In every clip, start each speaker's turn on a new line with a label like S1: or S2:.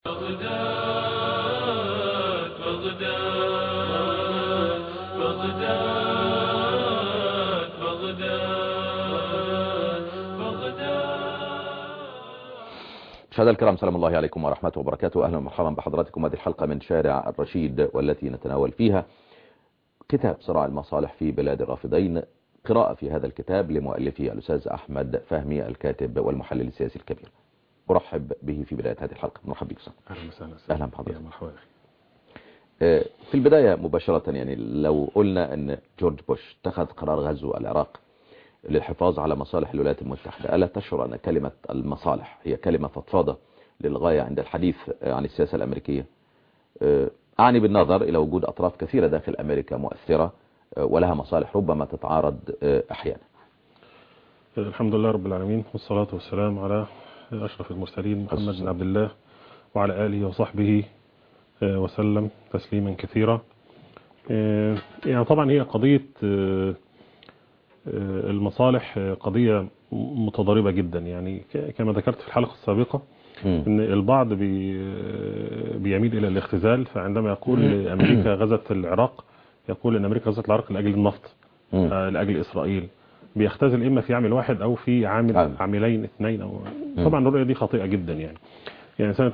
S1: بغداد بغداد بغداد بغداد بغداد
S2: مشاهدينا الكرام سلام الله عليكم ورحمة وبركاته أهلا ومرحبا بحضراتكم هذه الحلقة من شارع الرشيد والتي نتناول فيها كتاب صراع المصالح في بلاد الرافضين قراءة في هذا الكتاب لمؤلفه الأستاذ أحمد فهمي الكاتب والمحلل السياسي الكبير أرحب به في بداية هذه الحلقة مرحبا بك أستاذ.
S3: اهلا وسهلا
S2: أهلا بحضرتك.
S3: يا مرحبا يا أخي.
S2: آه، في البداية مباشرة يعني لو قلنا أن جورج بوش اتخذ قرار غزو العراق للحفاظ على مصالح الولايات المتحدة ألا تشعر أن كلمة المصالح هي كلمة فضفاضة للغاية عند الحديث عن السياسة الأمريكية آه، أعني بالنظر إلى وجود أطراف كثيرة داخل أمريكا مؤثرة آه، ولها مصالح ربما تتعارض آه، أحيانا
S3: الحمد لله رب العالمين والصلاة والسلام على أشرف المرسلين محمد بن عبد الله وعلى آله وصحبه آه، وسلم تسليما كثيرا آه، يعني طبعا هي قضية آه، آه، المصالح آه، قضية متضاربة جدا يعني ك- كما ذكرت في الحلقة السابقة
S2: مم.
S3: ان البعض بي بيميل الى الاختزال فعندما يقول امريكا غزت العراق يقول ان امريكا غزت العراق لاجل النفط
S2: مم.
S3: آه، لاجل اسرائيل بيختزل اما في عامل واحد او في عامل
S2: عامل.
S3: عاملين اثنين او طبعا الرؤيه دي خاطئه جدا يعني يعني سنه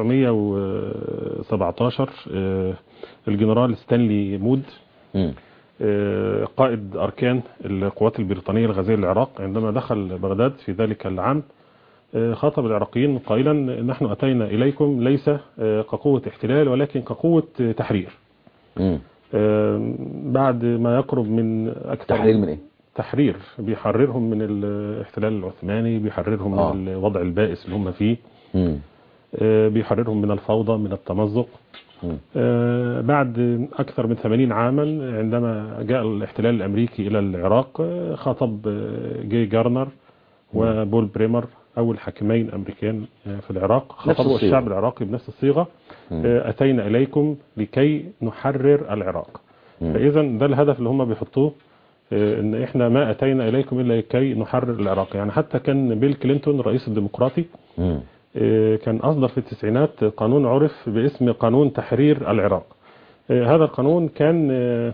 S3: 1917 آه، الجنرال ستانلي مود
S2: مم.
S3: آه، قائد أركان القوات البريطانية الغازية للعراق عندما دخل بغداد في ذلك العام آه، خاطب العراقيين قائلا نحن أتينا إليكم ليس آه، كقوة احتلال ولكن كقوة آه، تحرير
S2: مم.
S3: آه، بعد ما يقرب من أكثر
S2: تحرير من إيه؟
S3: تحرير بيحررهم من الاحتلال العثماني بيحررهم
S2: آه.
S3: من الوضع البائس اللي هم فيه
S2: مم.
S3: آه، بيحررهم من الفوضى من التمزق
S2: مم.
S3: آه، بعد أكثر من 80 عاما عندما جاء الاحتلال الأمريكي إلى العراق آه، خاطب آه، جي جارنر وبول بريمر أول حاكمين أمريكان آه، في العراق خاطبوا
S2: الصيغة.
S3: الشعب العراقي بنفس الصيغة آه، أتينا إليكم لكي نحرر العراق
S2: مم.
S3: فإذا ده الهدف اللي هم بيحطوه آه، ان احنا ما اتينا اليكم الا لكي نحرر العراق يعني حتى كان بيل كلينتون الرئيس الديمقراطي
S2: مم.
S3: آه، كان أصدر في التسعينات قانون عرف باسم قانون تحرير العراق آه، هذا القانون كان آه،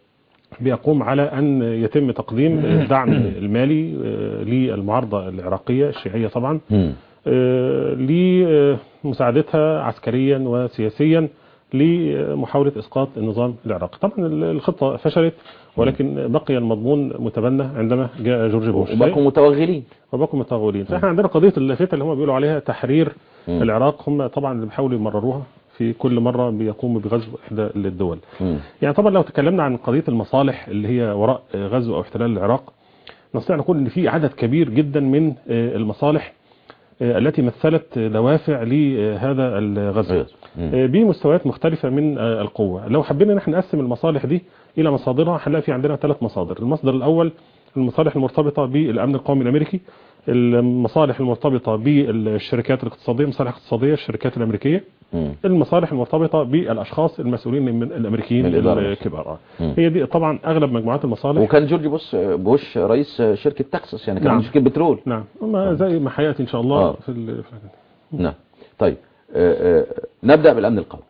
S3: بيقوم على أن يتم تقديم الدعم المالي آه، للمعارضة العراقية الشيعية طبعا
S2: مم.
S3: آه، لمساعدتها عسكريا وسياسيا لمحاولة إسقاط النظام العراقي طبعا الخطة فشلت ولكن بقي المضمون متبنى عندما جاء جورج بوش
S2: وبقوا متوغلين
S3: وبقوا متغولين فاحنا عندنا قضيه اللافتة اللي هم بيقولوا عليها تحرير
S2: مم.
S3: العراق هم طبعا اللي بيحاولوا يمرروها في كل مره بيقوموا بغزو احدى الدول
S2: مم.
S3: يعني طبعا لو تكلمنا عن قضيه المصالح اللي هي وراء غزو او احتلال العراق نستطيع نقول ان في عدد كبير جدا من آه، المصالح آه، التي مثلت دوافع لهذا الغزو
S2: أيوة. مم.
S3: آه، بمستويات مختلفة من آه، القوة لو حبينا نحن نقسم المصالح دي إلى مصادرها هنلاقي في عندنا ثلاث مصادر المصدر الأول المصالح المرتبطة بالأمن القومي الأمريكي المصالح المرتبطة بالشركات الاقتصادية المصالح الاقتصادية الشركات الأمريكية
S2: مم.
S3: المصالح المرتبطة بالأشخاص المسؤولين من الأمريكيين
S2: من الإدارة.
S3: الكبار آه.
S2: مم.
S3: هي دي طبعا أغلب مجموعات المصالح
S2: وكان جورج بوش بوش رئيس شركة تكساس يعني كان
S3: نعم.
S2: شركة بترول
S3: نعم ما زي ما حياتي إن شاء الله
S2: آه.
S3: في, ال... في
S2: نعم طيب آه، آه، نبدأ بالأمن القومي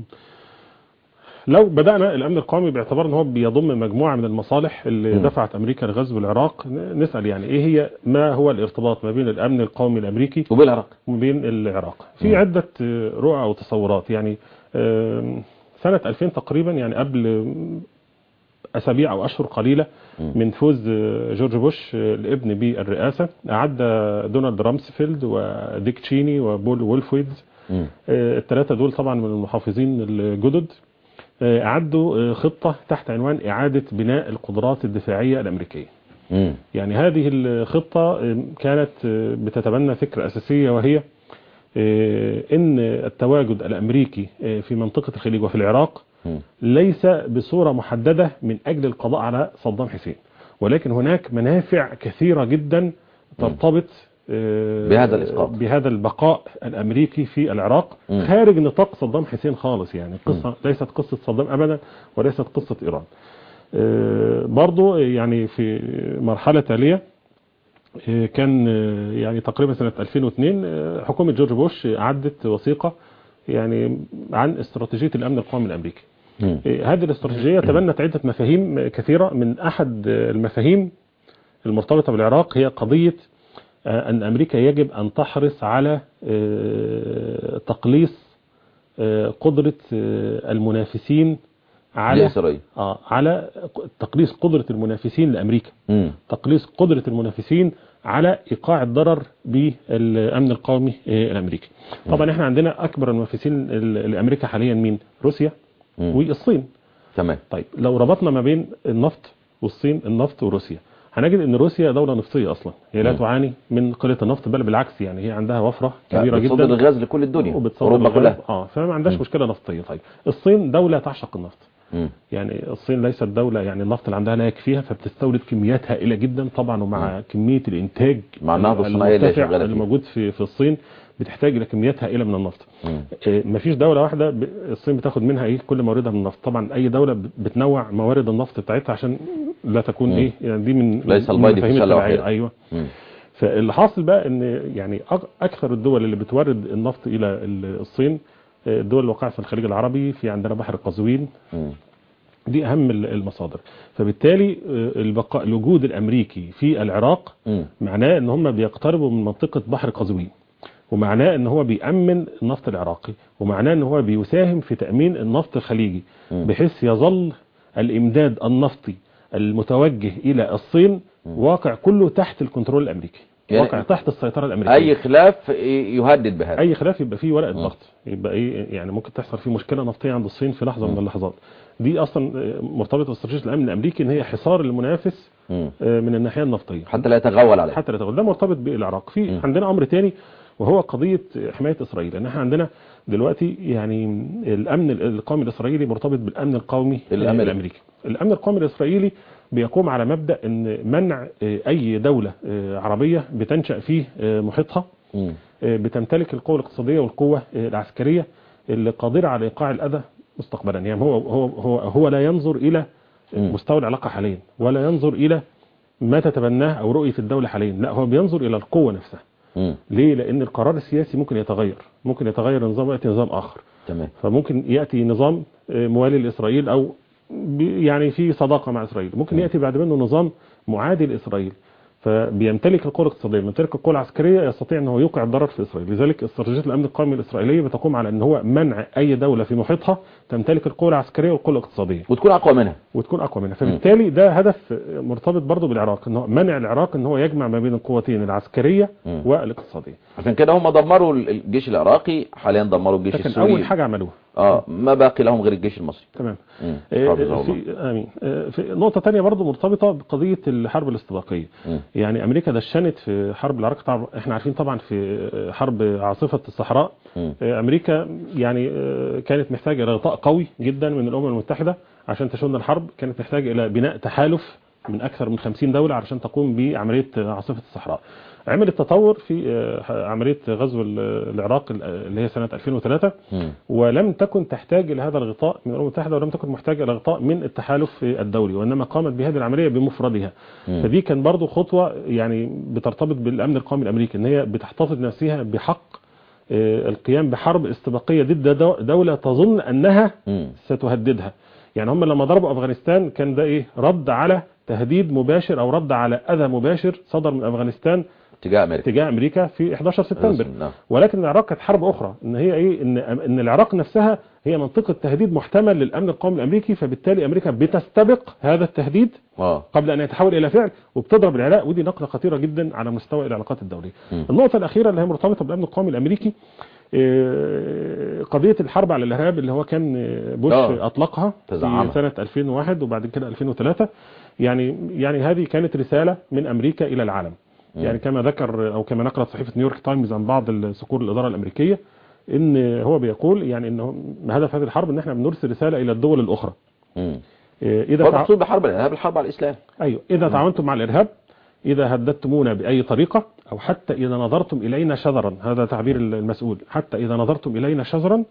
S3: لو بدأنا الأمن القومي باعتبار ان هو بيضم مجموعة من المصالح اللي
S2: مم.
S3: دفعت أمريكا لغزو العراق ن- نسأل يعني إيه هي ما هو الارتباط ما بين الأمن القومي الأمريكي
S2: وبالعراق
S3: وبين العراق
S2: مم.
S3: في عدة آه، رؤى أو تصورات يعني آم، سنة 2000 تقريبا يعني قبل آم، أسابيع أو أشهر قليلة
S2: مم.
S3: من فوز آه، جورج بوش آه، الابن بالرئاسة أعد دونالد رامسفيلد وديك تشيني وبول وولفويدز
S2: مم.
S3: آه، الثلاثة دول طبعا من المحافظين الجدد آه، أعدوا آه، خطة تحت عنوان إعادة بناء القدرات الدفاعية الأمريكية
S2: مم.
S3: يعني هذه الخطة آه، كانت آه، بتتبنى فكرة أساسية وهي آه، إن التواجد الأمريكي آه، في منطقة الخليج وفي العراق
S2: مم.
S3: ليس بصورة محددة من أجل القضاء على صدام حسين ولكن هناك منافع كثيرة جدا ترتبط آه،
S2: بهذا الإسقاط.
S3: بهذا البقاء الأمريكي في العراق
S2: مم.
S3: خارج نطاق صدام حسين خالص يعني القصة ليست قصة صدام أبدا وليست قصة إيران آه، برضو يعني في مرحلة تالية كان يعني تقريبا سنة 2002 حكومة جورج بوش أعدت وثيقة يعني عن استراتيجيه الامن القومي الامريكي
S2: مم.
S3: إيه، هذه الاستراتيجيه تبنت عده مفاهيم كثيره من احد المفاهيم المرتبطه بالعراق هي قضيه آه، ان امريكا يجب ان تحرص على آه، تقليص آه، قدره آه، المنافسين على
S2: إسرائيل
S3: اه على تقليص قدره المنافسين لامريكا
S2: مم.
S3: تقليص قدرة المنافسين على إيقاع الضرر بالأمن القومي آه، الأمريكي طبعا احنا عندنا أكبر المنافسين ال- لأمريكا حاليا مين روسيا
S2: مم.
S3: والصين
S2: تمام
S3: طيب لو ربطنا ما بين النفط والصين النفط وروسيا هنجد ان روسيا دولة نفطية اصلا هي لا
S2: مم.
S3: تعاني من قلة النفط بل بالعكس يعني هي عندها وفرة كبيرة
S2: بتصدر
S3: جدا
S2: الغاز لكل الدنيا
S3: وبتصدر
S2: اوروبا
S3: الغاز.
S2: كلها
S3: اه فما عندهاش
S2: مم.
S3: مشكلة نفطية طيب الصين دولة تعشق النفط
S2: مم.
S3: يعني الصين ليست دولة يعني النفط اللي عندها لا يكفيها فبتستورد كميات هائلة جدا طبعا ومع كمية الإنتاج
S2: مع النهضة الصناعية اللي هي
S3: المرتفع
S2: شغالة
S3: اللي
S2: فيه.
S3: موجود في في الصين بتحتاج إلى كميات هائلة من النفط
S2: مم.
S3: آه، مفيش دولة واحدة ب- الصين بتاخد منها إيه كل مواردها من النفط طبعا أي دولة ب- بتنوع موارد النفط بتاعتها عشان لا تكون
S2: مم.
S3: إيه يعني دي من
S2: ليس
S3: من
S2: البيض في
S3: مفاهيم
S2: سلة
S3: التبعية.
S2: واحدة.
S3: أيوه
S2: مم.
S3: فاللي حاصل بقى ان يعني أك- اكثر الدول اللي بتورد النفط الى ال- الصين آه، الدول الواقعه في الخليج العربي في عندنا بحر قزوين
S2: مم.
S3: دي اهم ال- المصادر فبالتالي آه، البقاء الوجود الامريكي في العراق
S2: مم.
S3: معناه ان هم بيقتربوا من منطقه بحر قزوين ومعناه ان هو بيأمن النفط العراقي ومعناه ان هو بيساهم في تأمين النفط الخليجي
S2: مم.
S3: بحيث يظل الامداد النفطي المتوجه الى الصين واقع كله تحت الكنترول الامريكي
S2: يعني
S3: واقع تحت السيطره الامريكيه
S2: اي خلاف ي- يهدد بهذا
S3: اي خلاف يبقى فيه ورقه
S2: مم.
S3: ضغط يبقى ايه يعني ممكن تحصل فيه مشكله نفطيه عند الصين في لحظه من اللحظات دي اصلا آه، مرتبطه باستراتيجيه الامن الامريكي ان هي حصار المنافس
S2: مم.
S3: آه، من الناحيه النفطيه
S2: حتى لا يتغول عليه
S3: حتى لا تغول ده مرتبط بالعراق في
S2: مم.
S3: عندنا امر تاني وهو قضيه حمايه اسرائيل لان احنا عندنا دلوقتي يعني الامن القومي الاسرائيلي مرتبط بالامن القومي
S2: الأمريكي.
S3: الامريكي الامن القومي الاسرائيلي بيقوم على مبدا ان منع آه، اي دوله آه، عربيه بتنشا في آه، محيطها
S2: مم.
S3: آه، بتمتلك القوة الاقتصادية والقوة آه، العسكرية اللي قادرة على إيقاع الأذى مستقبلا يعني هو هو هو هو لا ينظر إلى
S2: مم.
S3: مستوى العلاقة حاليا ولا ينظر إلى ما تتبناه أو رؤية الدولة حاليا لا هو بينظر إلى القوة نفسها
S2: مم.
S3: ليه؟ لأن القرار السياسي ممكن يتغير ممكن يتغير نظام ويأتي نظام آخر
S2: تمام
S3: فممكن يأتي نظام آه، موالي لإسرائيل أو ب- يعني في صداقة مع إسرائيل ممكن يأتي بعد منه نظام معادي لإسرائيل فبيمتلك القوة الاقتصادية بيمتلك القوة العسكرية يستطيع أنه يوقع الضرر في إسرائيل لذلك استراتيجية الأمن القومي الإسرائيلية بتقوم على أن هو منع أي دولة في محيطها تمتلك القوة العسكرية والقوة الاقتصادية
S2: وتكون اقوى منها
S3: وتكون أقوى منها فبالتالي ده هدف مرتبط برضه بالعراق أنه منع العراق أن هو يجمع ما بين القوتين العسكرية
S2: مم.
S3: والاقتصادية
S2: عشان كده هم دمروا الجيش العراقي حاليا دمروا الجيش
S3: ده كان
S2: السوري
S3: أول حاجة عملوها
S2: اه ما باقي لهم غير الجيش المصري
S3: تمام
S2: مم.
S3: آه،
S2: حافظه الله
S3: في امين آه، في نقطه تانية برضو مرتبطه بقضيه الحرب الاستباقيه
S2: مم.
S3: يعني امريكا دشنت في حرب العراق طبعا احنا عارفين طبعا في آه، حرب عاصفه الصحراء
S2: مم.
S3: آه، امريكا يعني آه، كانت محتاجه الى غطاء قوي جدا من الامم المتحده عشان تشن الحرب كانت محتاجه الى بناء تحالف من اكثر من 50 دوله علشان تقوم بعمليه عاصفه الصحراء عملت تطور في آه، عمليه غزو ال- العراق اللي هي سنه 2003
S2: مم.
S3: ولم تكن تحتاج الى هذا الغطاء من الامم المتحده ولم تكن محتاجه الى غطاء من التحالف الدولي وانما قامت بهذه العمليه بمفردها
S2: مم.
S3: فدي كان برضو خطوه يعني بترتبط بالامن القومي الامريكي ان هي بتحتفظ نفسها بحق آه، القيام بحرب استباقيه ضد دو- دوله تظن انها
S2: مم.
S3: ستهددها يعني هم لما ضربوا افغانستان كان ده ايه رد على تهديد مباشر او رد على اذى مباشر صدر من افغانستان
S2: اتجاه امريكا
S3: تجاه امريكا في 11 سبتمبر
S2: نعم.
S3: ولكن العراق كانت حرب اخرى ان هي ايه ان ان العراق نفسها هي منطقه تهديد محتمل للامن القومي الامريكي فبالتالي امريكا بتستبق هذا التهديد
S2: اه
S3: قبل ان يتحول الى فعل وبتضرب العراق ودي نقله خطيره جدا على مستوى العلاقات الدوليه.
S2: م.
S3: النقطه الاخيره اللي هي مرتبطه بالامن القومي الامريكي آه، قضيه الحرب على الارهاب اللي هو كان آه، بوش
S2: آه.
S3: اطلقها
S2: تزعمها.
S3: في سنه 2001 وبعد كده 2003 يعني يعني هذه كانت رساله من امريكا الى العالم. يعني كما ذكر او كما نقلت صحيفه نيويورك تايمز عن بعض صقور الاداره الامريكيه ان هو بيقول يعني ان هدف هذه الحرب ان احنا بنرسل رساله الى الدول الاخرى
S2: مم.
S3: آه، اذا
S2: هو
S3: تع-
S2: المقصود بحرب الارهاب الحرب على الاسلام
S3: ايوه اذا تعاونتم مع الارهاب اذا هددتمونا باي طريقه او حتى اذا نظرتم الينا شذرا هذا تعبير المسؤول حتى اذا نظرتم الينا شذرا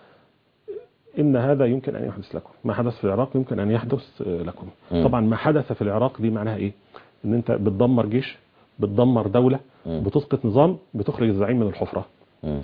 S3: ان هذا يمكن ان يحدث لكم ما حدث في العراق يمكن ان يحدث آه، لكم
S2: مم.
S3: طبعا ما حدث في العراق دي معناها ايه ان انت بتدمر جيش بتدمر دوله
S2: مم.
S3: بتسقط نظام بتخرج الزعيم من الحفره
S2: مم.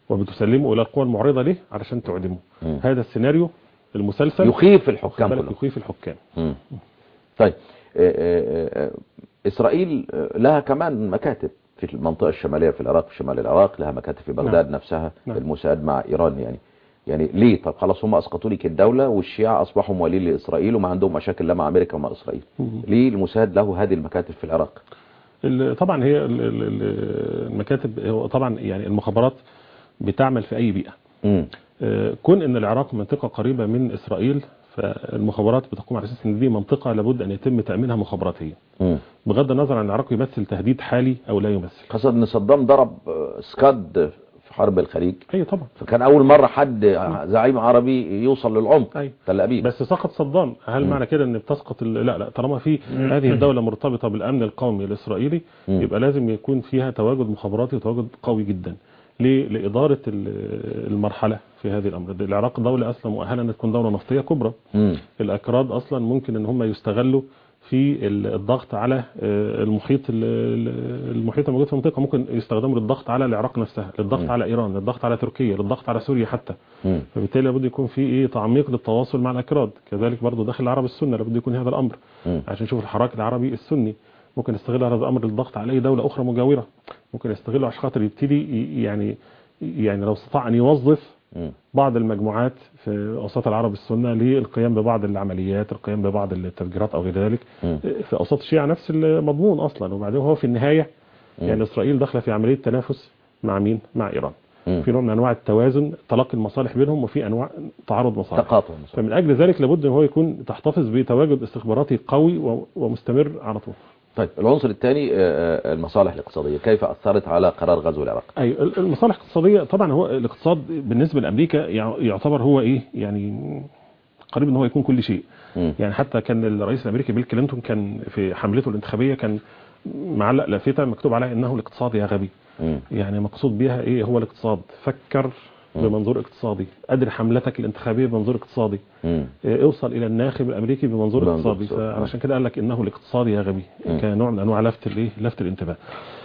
S3: وبتسلمه الى القوى المعارضه له علشان تعدمه
S2: مم.
S3: هذا السيناريو المسلسل
S2: يخيف الحكام
S3: بالك
S2: كلهم
S3: يخيف الحكام
S2: مم. طيب آه، آه، آه، إسرائيل آه، لها كمان مكاتب في المنطقة الشمالية في العراق في شمال العراق لها مكاتب في بغداد
S3: نعم.
S2: نفسها
S3: نعم.
S2: المساعد مع إيران يعني يعني ليه طب خلاص هم أسقطوا لك الدولة والشيعة أصبحوا موالين لإسرائيل وما عندهم مشاكل لا مع أمريكا ومع إسرائيل
S3: مم.
S2: ليه المساعد له هذه المكاتب في العراق
S3: ال- طبعا هي ال- ال- ال- المكاتب هو طبعا يعني المخابرات بتعمل في اي بيئه
S2: مم.
S3: آه، كون ان العراق منطقه قريبه من اسرائيل فالمخابرات بتقوم على اساس ان دي منطقه لابد ان يتم تامينها مخابراتيا
S2: مم.
S3: بغض النظر عن العراق يمثل تهديد حالي او لا يمثل
S2: خاصة ان صدام ضرب آه، سكاد في حرب الخليج
S3: اي طبعا
S2: فكان اول مرة حد زعيم عربي يوصل للعمق
S3: أي.
S2: تل ابيب
S3: بس سقط صدام هل
S2: مم.
S3: معنى كده ان بتسقط ال- لا لا طالما في هذه الدوله مرتبطه بالامن القومي الاسرائيلي
S2: مم.
S3: يبقى لازم يكون فيها تواجد مخابراتي وتواجد قوي جدا ليه؟ لاداره ال- المرحله في هذه الامر العراق دوله اصلا مؤهله ان تكون دوله نفطيه كبرى
S2: مم.
S3: الاكراد اصلا ممكن ان هم يستغلوا في ال- الضغط على آه، المحيط ال- ال- المحيط الموجود في المنطقه ممكن يستخدموا للضغط على العراق نفسها للضغط
S2: مم.
S3: على ايران للضغط على تركيا للضغط على سوريا حتى
S2: مم.
S3: فبالتالي لابد يكون في ايه تعميق للتواصل مع الاكراد كذلك برضو داخل العرب السنه لابد يكون هذا الامر
S2: مم.
S3: عشان نشوف الحراك العربي السني ممكن يستغل هذا الامر للضغط على اي دوله اخرى مجاوره ممكن يستغله عشان خاطر يبتدي ي- يعني يعني لو استطاع ان يوظف
S2: مم.
S3: بعض المجموعات في اوساط العرب السنه للقيام ببعض العمليات القيام ببعض التفجيرات او غير ذلك
S2: مم.
S3: في اوساط الشيعه نفس المضمون اصلا وبعدين هو في النهايه
S2: مم.
S3: يعني اسرائيل داخله في عمليه تنافس مع مين مع ايران
S2: مم.
S3: في نوع من انواع التوازن تلاقي المصالح بينهم وفي انواع تعارض مصالح
S2: تقاطع مثلا.
S3: فمن اجل ذلك لابد ان هو يكون تحتفظ بتواجد استخباراتي قوي و- ومستمر على طول
S2: طيب العنصر الثاني آه، المصالح الاقتصادية كيف أثرت على قرار غزو العراق
S3: اي المصالح الاقتصاديه طبعا هو الاقتصاد بالنسبه لامريكا يع- يعتبر هو ايه يعني قريب ان هو يكون كل شيء
S2: مم.
S3: يعني حتى كان الرئيس الامريكي بيل كلينتون كان في حملته الانتخابيه كان معلق لافته مكتوب عليها انه الاقتصاد يا غبي
S2: مم.
S3: يعني مقصود بها ايه هو الاقتصاد فكر بمنظور اقتصادي ادر حملتك الانتخابيه بمنظور اقتصادي
S2: مم.
S3: إيه، اوصل الى الناخب الامريكي بمنظور
S2: بمنظور
S3: اقتصادي
S2: اقتصادي.
S3: فعشان كده قال لك انه الاقتصادي يا غبي
S2: مم.
S3: كنوع من انواع لفت الايه لفت الانتباه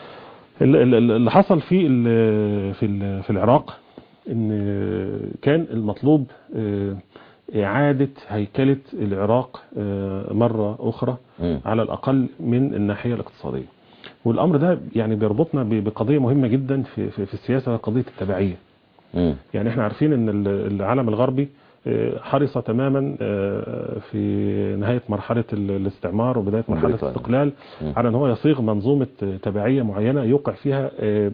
S3: ال- ال- اللي حصل في ال- في ال- في العراق ان كان المطلوب آه، اعاده هيكله العراق آه، مره اخرى
S2: مم.
S3: على الاقل من الناحيه الاقتصاديه والامر ده يعني بيربطنا ب- بقضيه مهمه جدا في في في السياسه قضيه التبعيه
S2: مم.
S3: يعني احنا عارفين ان ال- العالم الغربي آه، حرص تماما آه، في نهاية مرحلة ال- الاستعمار وبداية مرحلة
S2: بريطانيا.
S3: الاستقلال
S2: مم.
S3: على ان هو يصيغ منظومة آه، تبعية معينة يوقع فيها آه،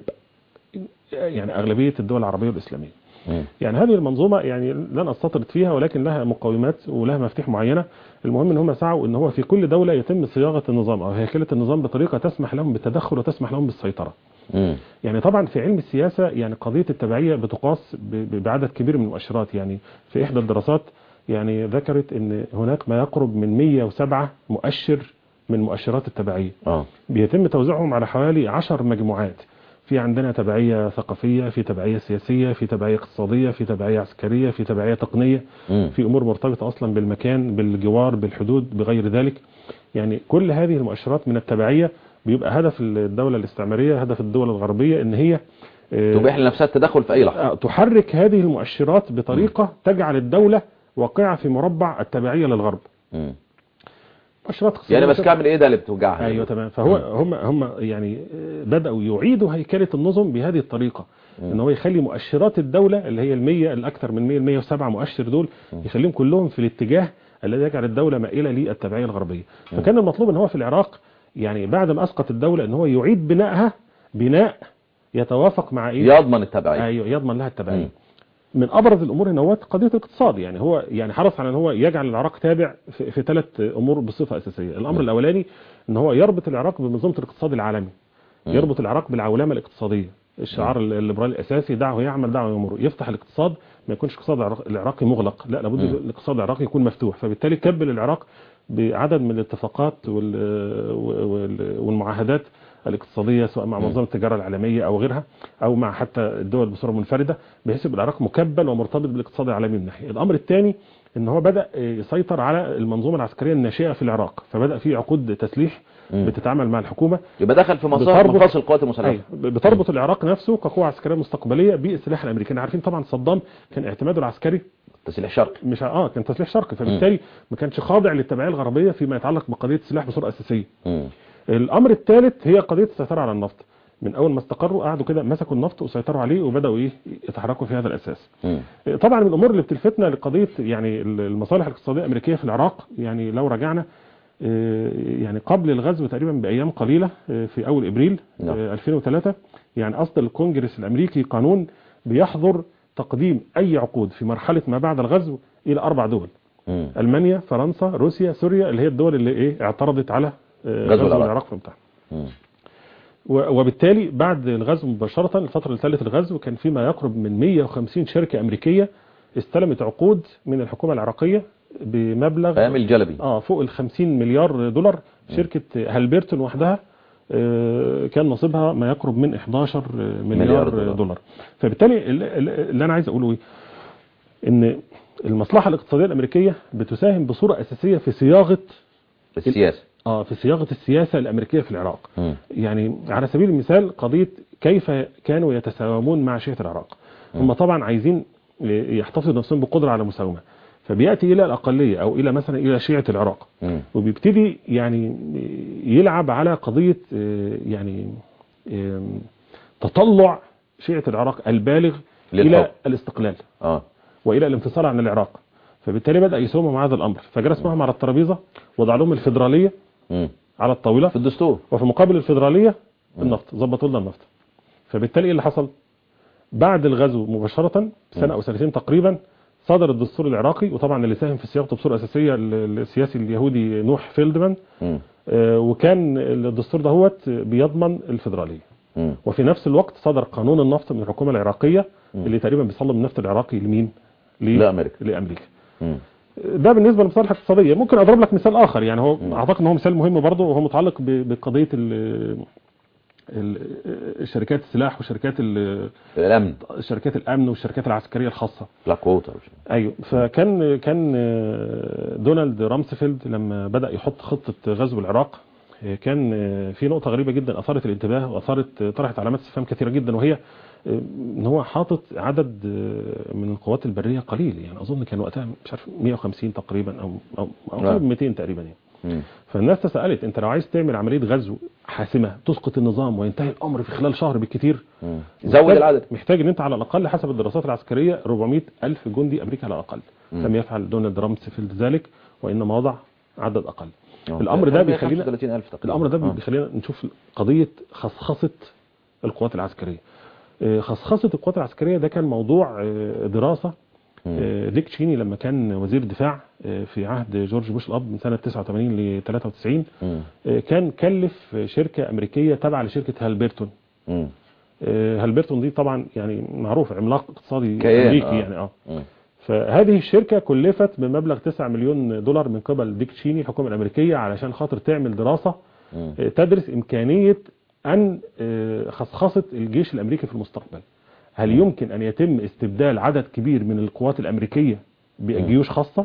S3: يعني أغلبية الدول العربية والإسلامية
S2: مم.
S3: يعني هذه المنظومة يعني لن أستطرد فيها ولكن لها مقومات ولها مفاتيح معينة المهم ان هم سعوا ان هو في كل دولة يتم صياغة النظام او هيكلة النظام بطريقة تسمح لهم بالتدخل وتسمح لهم بالسيطرة
S2: مم.
S3: يعني طبعا في علم السياسة يعني قضية التبعية بتقاس ب- ب- بعدد كبير من المؤشرات يعني في إحدى الدراسات يعني ذكرت أن هناك ما يقرب من 107 مؤشر من مؤشرات التبعية
S2: اه
S3: بيتم توزيعهم على حوالي 10 مجموعات في عندنا تبعية ثقافية في تبعية سياسية في تبعية اقتصادية في تبعية عسكرية في تبعية تقنية
S2: مم.
S3: في امور مرتبطه اصلا بالمكان بالجوار بالحدود بغير ذلك يعني كل هذه المؤشرات من التبعيه بيبقى هدف الدوله الاستعماريه هدف الدول الغربيه ان هي آه،
S2: تبيح لنفسها التدخل في أي لحظة
S3: آه، تحرك هذه المؤشرات بطريقه تجعل الدوله واقعه في مربع التبعيه للغرب
S2: مم.
S3: مؤشرات اقتصادية
S2: يعني بس كامل إيه ده اللي بتوجعها
S3: ايوه تمام فهو هم هم يعني آه، بداوا يعيدوا هيكله النظم بهذه الطريقه ان هو يخلي مؤشرات الدوله اللي هي ال100 الاكثر من 100 107 مؤشر دول يخليهم كلهم في الاتجاه الذي يجعل الدوله مائله للتبعيه الغربيه فكان المطلوب ان هو في العراق يعني بعد ما اسقط الدوله ان هو يعيد بنائها بناء يتوافق مع ايه
S2: يضمن التبعية
S3: ايوه يضمن لها التبعيه
S2: مم.
S3: من ابرز الامور هنا هو قضيه الاقتصاد يعني هو يعني حرص على ان هو يجعل العراق تابع في, في ثلاث امور بصفه اساسيه الامر
S2: مم.
S3: الاولاني ان هو يربط العراق بمنظومه الاقتصاد العالمي
S2: مم.
S3: يربط العراق بالعولمه الاقتصاديه الشعار الليبرالي الاساسي دعه يعمل دعه يمر يفتح الاقتصاد ما يكونش اقتصاد العراق- العراقي مغلق لا لابد
S2: مم.
S3: الاقتصاد العراقي يكون مفتوح فبالتالي كبل العراق بعدد من الاتفاقات وال- وال- والمعاهدات الاقتصاديه سواء مع
S2: مم.
S3: منظمه التجاره العالميه او غيرها او مع حتى الدول بصوره منفرده بحيث يبقى العراق مكبل ومرتبط بالاقتصاد العالمي من ناحيه الامر الثاني ان هو بدا يسيطر على المنظومه العسكريه الناشئه في العراق فبدا في عقود تسليح
S2: مم.
S3: بتتعامل مع الحكومه
S2: يبقى دخل في مصالح
S3: بتربط-
S2: مفاصل القوات المسلحه
S3: أيوة. بتربط العراق نفسه كقوه عسكريه مستقبليه بالسلاح الامريكي احنا عارفين طبعا صدام كان اعتماده العسكري
S2: تسليح شرقي
S3: مش اه كان تسليح شرقي فبالتالي ما كانش خاضع للتبعيه الغربيه فيما يتعلق بقضيه السلاح بصوره اساسيه
S2: مم.
S3: الامر الثالث هي قضيه السيطره على النفط من اول ما استقروا قعدوا كده مسكوا النفط وسيطروا عليه وبداوا ايه يتحركوا في هذا الاساس
S2: مم.
S3: طبعا من الامور اللي بتلفتنا لقضيه يعني المصالح الاقتصاديه الامريكيه في العراق يعني لو رجعنا آه، يعني قبل الغزو تقريبا بايام قليله آه، في اول ابريل
S2: نعم.
S3: آه، 2003 يعني اصدر الكونجرس الامريكي قانون بيحظر تقديم اي عقود في مرحله ما بعد الغزو الى اربع دول
S2: مم.
S3: المانيا فرنسا روسيا سوريا اللي هي الدول اللي ايه اعترضت على آه،
S2: غزو
S3: غزو
S2: العراق.
S3: العراق بتاعها
S2: مم.
S3: و- وبالتالي بعد الغزو مباشرة الفترة اللي تلت الغزو كان في ما يقرب من 150 شركة أمريكية استلمت عقود من الحكومة العراقية بمبلغ
S2: ايام الجلبي
S3: اه فوق ال 50 مليار دولار شركة هالبرتون وحدها آه، كان نصيبها ما يقرب من 11 مليار,
S2: مليار
S3: مليار
S2: دولار.
S3: دولار. دولار فبالتالي ال- ال- اللي انا عايز اقوله ايه ان المصلحة الاقتصادية الامريكية بتساهم بصورة اساسية في صياغة
S2: السياسه
S3: اه في صياغة السياسة الامريكية في العراق
S2: مم.
S3: يعني على سبيل المثال قضية كيف كانوا يتساومون مع شيعة العراق هم طبعا عايزين يحتفظوا نفسهم بقدرة على مساومة فبيأتي إلى الأقلية أو إلى مثلا إلى شيعة العراق
S2: مم.
S3: وبيبتدي يعني يلعب على قضية آه، يعني آم، تطلع شيعة العراق البالغ
S2: للحكم.
S3: إلى الاستقلال
S2: اه
S3: والى الانفصال عن العراق فبالتالي بدا يساوموا مع هذا الامر فجلس معهم على الترابيزه وضع لهم الفيدراليه
S2: مم.
S3: على الطاوله
S2: في الدستور
S3: وفي مقابل الفيدراليه النفط ظبطوا لنا النفط فبالتالي ايه اللي حصل بعد الغزو مباشره سنه او سنتين تقريبا صدر الدستور العراقي وطبعا اللي ساهم في صياغته بصوره اساسيه ال- السياسي اليهودي نوح فيلدمان
S2: مم.
S3: آه، وكان الدستور دهوت بيضمن الفيدراليه
S2: مم.
S3: وفي نفس الوقت صدر قانون النفط من الحكومه العراقيه اللي تقريبا بيسلم النفط العراقي لمين؟ ل-
S2: لأمريكا.
S3: لامريكا
S2: مم.
S3: ده بالنسبه للمصالح الاقتصاديه ممكن اضرب لك مثال اخر يعني هو اعتقد ان هو مثال مهم برضه وهو متعلق ب- بقضيه ال- ال- شركات السلاح وشركات ال-
S2: الامن
S3: شركات الامن والشركات العسكريه الخاصه
S2: بلاك ووتر
S3: ايوه فكان كان دونالد رامسفيلد لما بدا يحط خطه غزو العراق كان في نقطه غريبه جدا اثارت الانتباه واثارت طرحت علامات استفهام كثيره جدا وهي ان هو حاطط عدد من القوات البريه قليل يعني اظن كان وقتها مش عارف 150 تقريبا او او او
S2: نعم.
S3: قريب من 200 تقريبا يعني
S2: مم.
S3: فالناس تساءلت انت لو عايز تعمل عمليه غزو حاسمه تسقط النظام وينتهي الامر في خلال شهر بالكثير
S2: مم. زود
S3: محتاج-
S2: العدد
S3: محتاج ان انت على الاقل حسب الدراسات العسكريه 400 الف جندي امريكي على الاقل لم يفعل دونالد رامسفيلد ذلك وانما وضع عدد اقل
S2: آه.
S3: الامر ده بيخلينا
S2: 35000 تقريبا
S3: الامر ده
S2: آه.
S3: بيخلينا نشوف قضيه خصخصه القوات العسكريه آه، خصخصه القوات العسكريه ده كان موضوع آه، دراسه آه، ديك تشيني لما كان وزير دفاع آه، في عهد جورج بوش الاب من سنه 89 ل 93
S2: مم.
S3: آه، كان كلف شركه امريكيه تابعه لشركه هالبرتون
S2: مم.
S3: آه، هالبرتون دي طبعا يعني معروف عملاق اقتصادي
S2: كيان،
S3: امريكي
S2: آه.
S3: يعني اه
S2: مم.
S3: فهذه الشركه كلفت بمبلغ 9 مليون دولار من قبل ديك تشيني الحكومه الامريكيه علشان خاطر تعمل دراسه
S2: مم.
S3: آه، تدرس امكانيه ان آه، خصخصه الجيش الامريكي في المستقبل هل يمكن ان يتم استبدال عدد كبير من القوات الامريكيه بجيوش خاصه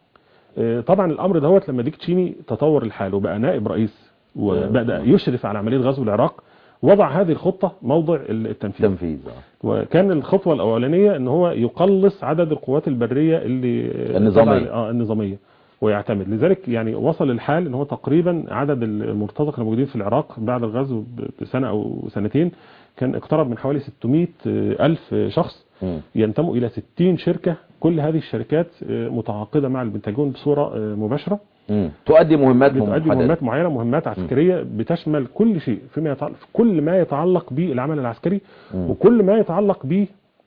S3: آه، طبعا الامر دهوت لما ديك تشيني تطور الحال وبقى نائب رئيس وبدا يشرف على عمليه غزو العراق وضع هذه الخطه موضع التنفيذ
S2: تنفيذ آه.
S3: وكان الخطوه الاولانيه ان هو يقلص عدد القوات البريه اللي
S2: النظامية.
S3: طبعاً- اه النظاميه ويعتمد لذلك يعني وصل الحال ان هو تقريبا عدد المرتزقه الموجودين في العراق بعد الغزو ب- بسنه او سنتين كان اقترب من حوالي 600 الف شخص
S2: مم.
S3: ينتموا الى 60 شركه كل هذه الشركات آه، متعاقده مع البنتاجون بصوره آه، مباشره
S2: مم. تؤدي مهماتهم
S3: بتؤدي
S2: محددة.
S3: مهمات معينه مهمات عسكريه بتشمل كل شيء فيما يتعلق في كل ما يتعلق بالعمل العسكري وكل ما يتعلق ب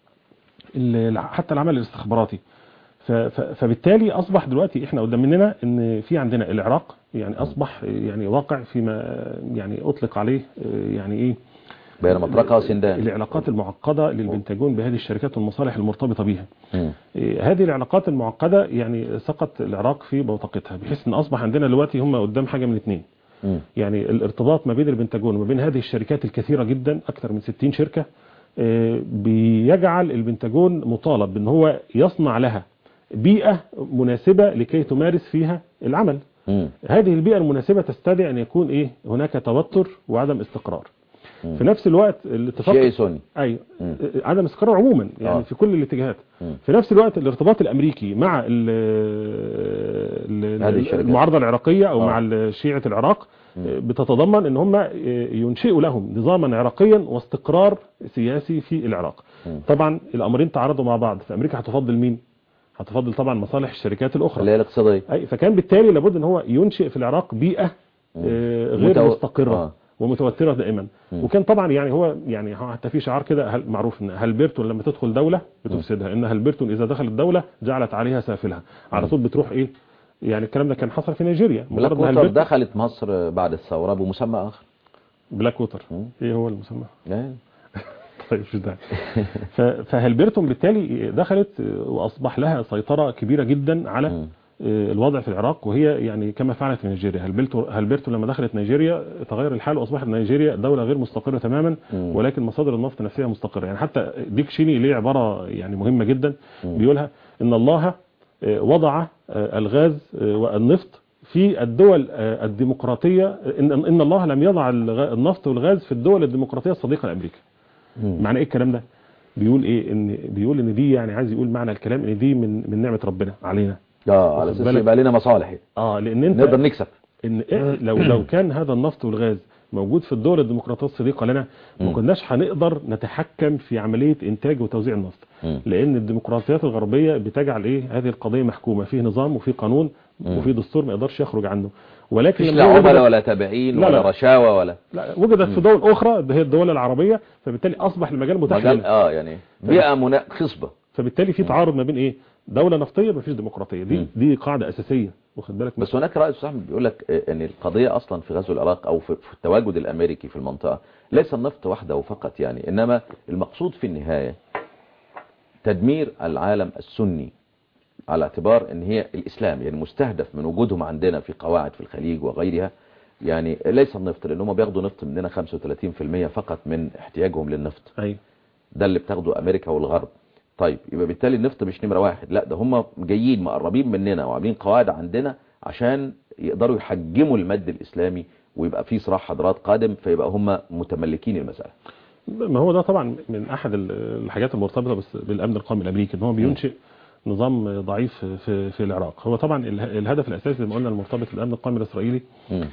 S3: ال- حتى العمل الاستخباراتي ف- ف- فبالتالي اصبح دلوقتي احنا قدام مننا ان في عندنا العراق يعني اصبح يعني واقع فيما يعني اطلق عليه يعني ايه
S2: بين مطرقة وسندان
S3: العلاقات المعقده للبنتاجون بهذه الشركات والمصالح المرتبطه بها
S2: مم.
S3: إيه، هذه العلاقات المعقده يعني سقط العراق في بوتقتها بحيث ان اصبح عندنا دلوقتي هم قدام حاجه من اثنين
S2: مم.
S3: يعني الارتباط ما بين البنتاجون وما بين هذه الشركات الكثيرة جدا أكثر من 60 شركة آه، بيجعل البنتاجون مطالب بأن هو يصنع لها بيئة مناسبة لكي تمارس فيها العمل
S2: مم.
S3: هذه البيئة المناسبة تستدعي أن يكون إيه هناك توتر وعدم استقرار
S2: مم.
S3: في نفس الوقت الاتفاق
S2: شيعي سني
S3: ايوه
S2: مم.
S3: عدم استقرار عموما يعني
S2: آه.
S3: في كل الاتجاهات
S2: مم.
S3: في نفس الوقت الارتباط الامريكي مع ال ال-
S2: هذه الشركات.
S3: المعارضه العراقيه او
S2: آه.
S3: مع ال- شيعه العراق
S2: مم.
S3: بتتضمن ان هم ينشئوا لهم نظاما عراقيا واستقرار سياسي في العراق
S2: مم.
S3: طبعا الامرين تعارضوا مع بعض فامريكا هتفضل مين هتفضل طبعا مصالح الشركات الاخرى
S2: اللي هي الاقتصادية
S3: اي فكان بالتالي لابد ان هو ينشئ في العراق بيئه آه، غير
S2: متو-
S3: مستقره
S2: آه.
S3: ومتوتره دائما
S2: مم.
S3: وكان طبعا يعني هو يعني هو حتى في شعار كده هل- معروف ان هلبرتون لما تدخل دوله بتفسدها ان هلبرتون اذا دخلت دوله جعلت عليها سافلها على طول بتروح ايه يعني الكلام ده كان حصل في نيجيريا
S2: بلاك
S3: مجرد ما
S2: ووتر
S3: هلبرتون
S2: دخلت مصر بعد الثورة بمسمى آخر
S3: بلاك ووتر
S2: مم.
S3: ايه هو المسمى
S2: يعني
S3: طيب مش ده ف- فهلبرتون بالتالي دخلت واصبح لها سيطره كبيره جدا على
S2: مم.
S3: الوضع في العراق وهي يعني كما فعلت في نيجيريا هلبرتو هلبرتو لما دخلت نيجيريا تغير الحال واصبحت نيجيريا دوله غير مستقره تماما
S2: مم.
S3: ولكن مصادر النفط نفسها مستقره يعني حتى ديك شيني ليه عباره يعني مهمه جدا
S2: مم.
S3: بيقولها ان الله آه، وضع آه، الغاز آه، والنفط في الدول آه، الديمقراطيه ان ان الله لم يضع الغ- النفط والغاز في الدول الديمقراطيه الصديقه لامريكا
S2: مم.
S3: معنى ايه الكلام ده بيقول ايه ان بيقول ان دي يعني عايز يقول معنى الكلام ان دي من من نعمه ربنا علينا
S2: اه على
S3: واخد
S2: اساس
S3: بالك؟
S2: يبقى لنا مصالح
S3: اه لان انت
S2: نقدر نكسب
S3: ان إيه لو لو كان هذا النفط والغاز موجود في الدول الديمقراطيه الصديقه لنا ما
S2: مم.
S3: كناش هنقدر نتحكم في عمليه انتاج وتوزيع النفط
S2: مم.
S3: لان الديمقراطيات الغربيه بتجعل ايه هذه القضيه محكومه فيه نظام وفيه قانون
S2: مم.
S3: وفيه دستور ما يقدرش يخرج عنه ولكن
S2: مفيش
S3: لما
S2: لا
S3: هو
S2: عملاء
S3: وجدت-
S2: ولا تابعين
S3: لا،
S2: ولا
S3: لا.
S2: رشاوى ولا
S3: لا وجدت في دول اخرى ده هي الدول العربيه فبالتالي اصبح المجال متاح
S2: مجال
S3: لنا.
S2: اه يعني بيئة منا... خصبة
S3: فبالتالي في تعارض ما بين ايه دوله نفطيه مفيش ديمقراطيه دي
S2: مم.
S3: دي قاعده اساسيه واخد بالك
S2: بس هناك رأي استاذ احمد بيقول لك ان القضية اصلا في غزو العراق او في في التواجد الامريكي في المنطقة ليس النفط وحده فقط يعني انما المقصود في النهاية تدمير العالم السني على اعتبار ان هي الاسلام يعني مستهدف من وجودهم عندنا في قواعد في الخليج وغيرها يعني ليس النفط لان هم بياخدوا نفط مننا 35% فقط من احتياجهم للنفط
S3: ايوه
S2: ده اللي بتاخده امريكا والغرب طيب يبقى بالتالي النفط مش نمره واحد لا ده هم جايين مقربين مننا وعاملين قواعد عندنا عشان يقدروا يحجموا المد الاسلامي ويبقى في صراع حضارات قادم فيبقى هم متملكين المساله
S3: ما هو ده طبعا من احد ال- الحاجات المرتبطه بس بالامن القومي الامريكي ان هو بينشئ نظام ضعيف في في العراق هو طبعا اله- الهدف الاساسي زي ما قلنا المرتبط بالامن القومي الاسرائيلي
S2: مم.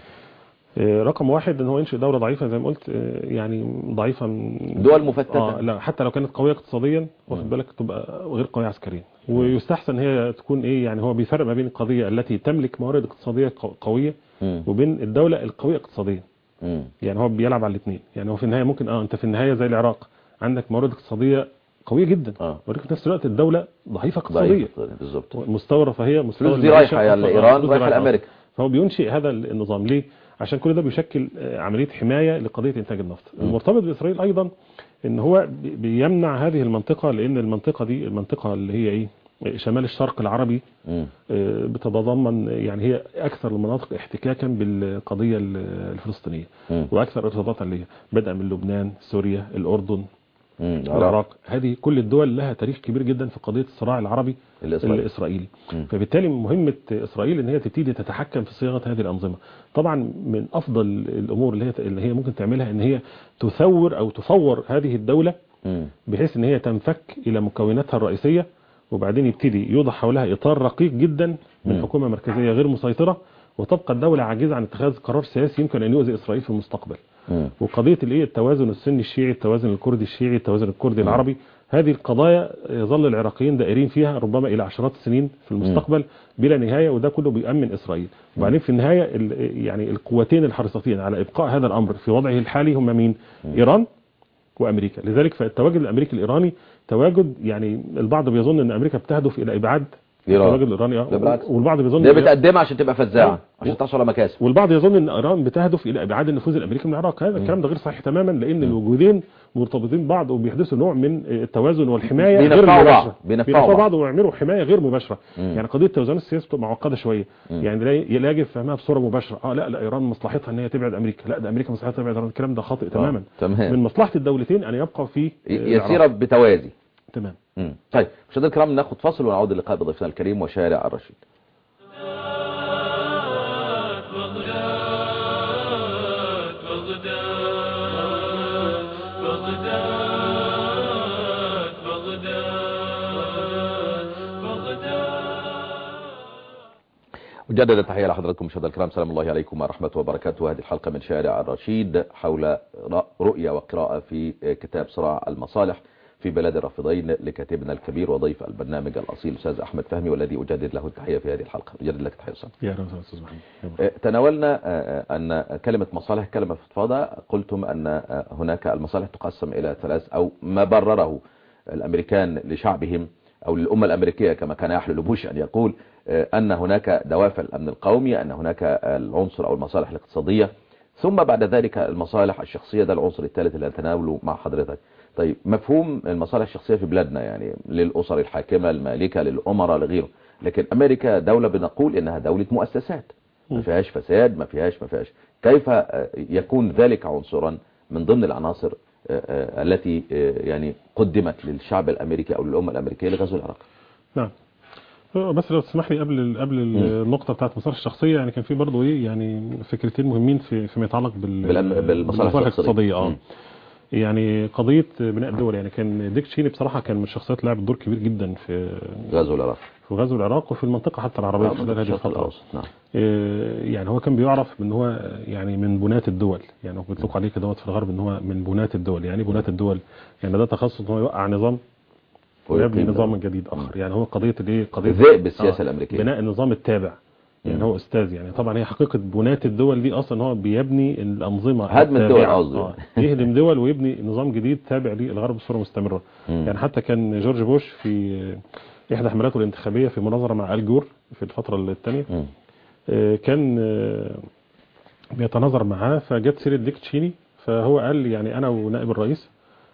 S3: آه، رقم واحد ان هو ينشئ دوله ضعيفه زي ما قلت آه، يعني ضعيفه من
S2: دول مفتتة.
S3: اه لا حتى لو كانت قويه اقتصاديا واخد بالك تبقى غير قويه عسكريا ويستحسن هي تكون ايه يعني هو بيفرق ما بين القضيه التي تملك موارد اقتصاديه قو- قويه
S2: مم.
S3: وبين الدوله القويه اقتصاديا
S2: مم.
S3: يعني هو بيلعب على الاثنين يعني هو في النهايه ممكن اه انت في النهايه زي العراق عندك موارد اقتصاديه قويه جدا
S2: اه
S3: ولكن في نفس الوقت الدوله ضعيفه اقتصاديه
S2: ضعيف بالظبط
S3: مستوى الرفاهيه مستوى
S2: فلوس دي
S3: المعيشة
S2: رايحه يا
S3: أصلاً، آه،
S2: لايران
S3: فلوس دي
S2: رايحه
S3: رايحة.
S2: لامريكا
S3: فهو بينشئ هذا النظام ليه عشان كل ده بيشكل آه، عمليه حمايه لقضيه انتاج النفط المرتبط باسرائيل ايضا ان هو بي- بيمنع هذه المنطقه لان المنطقه دي المنطقه اللي هي ايه شمال الشرق العربي
S2: مم.
S3: آه، بتتضمن يعني هي اكثر المناطق احتكاكا بالقضيه ال- الفلسطينيه
S2: مم.
S3: واكثر ارتباطا ليها بدءا من لبنان سوريا الاردن
S2: مم.
S3: العراق هذه كل الدول لها تاريخ كبير جدا في قضيه الصراع العربي
S2: الإسرائيلي.
S3: الاسرائيلي
S2: مم.
S3: فبالتالي مهمه اسرائيل ان هي تبتدي تتحكم في صياغه هذه الانظمه طبعا من افضل الامور اللي هي اللي هي ممكن تعملها ان هي تثور او تفور هذه الدوله
S2: مم.
S3: بحيث ان هي تنفك الى مكوناتها الرئيسيه وبعدين يبتدي يوضع حولها اطار رقيق جدا من
S2: مم.
S3: حكومه مركزيه غير مسيطره وتبقى الدوله عاجزه عن اتخاذ قرار سياسي يمكن ان يؤذي اسرائيل في المستقبل
S2: مم.
S3: وقضيه الايه التوازن السني الشيعي التوازن الكردي الشيعي التوازن الكردي العربي هذه القضايا يظل العراقيين دائرين فيها ربما الى عشرات السنين في المستقبل بلا نهايه وده كله بيأمن اسرائيل وبعدين في النهايه ال- يعني القوتين الحريصتين على ابقاء هذا الامر في وضعه الحالي هم مين ايران وامريكا لذلك فالتواجد الامريكي الايراني تواجد يعني البعض بيظن ان امريكا بتهدف الى ابعاد
S2: إيران.
S3: التواجد الايراني
S2: لا
S3: آه،
S2: بالعكس.
S3: والبعض بيظن
S2: ده
S3: إن-
S2: بتقدمها عشان تبقى فزاعه
S3: أيوة.
S2: عشان تحصل على مكاسب
S3: والبعض يظن ان ايران بتهدف الى ابعاد النفوذ الامريكي من العراق هذا الكلام ده غير صحيح تماما لان الوجودين مرتبطين ببعض وبيحدثوا نوع من التوازن والحمايه غير
S2: بينفعوا بعض.
S3: مباشره
S2: بينفعوا بعض.
S3: بعض ويعملوا حمايه غير مباشره
S2: مم.
S3: يعني قضيه توازن السياسي بتبقى معقده شويه يعني لا لا يجب فهمها بصوره مباشره اه لا لا ايران مصلحتها ان هي تبعد امريكا لا ده امريكا مصلحتها تبعد ايران الكلام ده خاطئ تماما
S2: تمام.
S3: من مصلحه الدولتين ان يبقى في
S2: ي- يسير بتوازي
S3: تمام
S2: مم. طيب مشاهدينا الكرام ناخد فاصل ونعود اللقاء بضيفنا الكريم وشارع الرشيد
S1: بغداد بغداد بغداد بغداد
S2: مجددا التحية لحضراتكم مشاهدينا الكرام سلام الله عليكم ورحمة وبركاته هذه الحلقة من شارع الرشيد حول رؤية وقراءة في كتاب صراع المصالح في بلاد الرافضين لكاتبنا الكبير وضيف البرنامج الأصيل أستاذ أحمد فهمي والذي أجدد له التحية في هذه الحلقة أجدد لك التحية أستاذ
S3: يا رب استاذ محمد
S2: آه، تناولنا آه، أن كلمة مصالح كلمة فضفاضة قلتم أن آه، هناك المصالح تقسم إلى ثلاث أو ما برره الأمريكان لشعبهم أو للأمة الأمريكية كما كان يحلل بوش أن يقول آه، أن هناك دوافع الأمن القومي أن هناك العنصر أو المصالح الاقتصادية ثم بعد ذلك المصالح الشخصية ده العنصر الثالث اللي هنتناوله مع حضرتك طيب مفهوم المصالح الشخصية في بلادنا يعني للأسر الحاكمة المالكة للأمراء لغيره لكن أمريكا دولة بنقول إنها دولة مؤسسات ما فيهاش فساد ما فيهاش ما فيهاش كيف آه، يكون ذلك عنصرا من ضمن العناصر آه، آه، التي آه، يعني قدمت للشعب الأمريكي أو للأمة الأمريكية لغزو العراق
S3: نعم هو بس لو تسمح لي قبل قبل النقطه بتاعت المصالح الشخصيه يعني كان في برضه ايه يعني فكرتين مهمين في فيما يتعلق بال
S2: بالأم- بالمصالح
S3: الاقتصاديه اه
S2: مم.
S3: يعني قضيه بناء الدول يعني كان ديك تشيني بصراحه كان من الشخصيات اللي لعبت دور كبير جدا في
S2: غزو العراق
S3: في غزو العراق وفي المنطقه حتى العربيه في خلال هذه
S2: الشرق
S3: الفتره
S2: الأوسط نعم
S3: آه، يعني هو كان بيعرف بان هو يعني من بناة الدول يعني هو بيطلق عليه كده في الغرب ان هو من بناة الدول يعني بناة الدول يعني ده تخصص ان هو يوقع نظام ويبني
S2: ويقيم
S3: نظام
S2: دولة.
S3: جديد اخر يعني هو قضيه الايه قضيه
S2: ذئب السياسة
S3: آه،
S2: الأمريكية
S3: بناء النظام التابع يعني
S2: مم.
S3: هو استاذ يعني طبعا هي حقيقه بناة الدول دي اصلا هو بيبني الانظمه
S2: هدم الدول
S3: التابعة.
S2: قصدي.
S3: آه، يهدم دول ويبني نظام جديد تابع للغرب بصوره مستمره
S2: مم.
S3: يعني حتى كان جورج بوش في احدى حملاته الانتخابيه في مناظره مع ال جور في الفتره الثانيه
S2: مم.
S3: آه، كان آه، بيتناظر معاه فجت سيره ديك تشيني فهو قال يعني انا ونائب الرئيس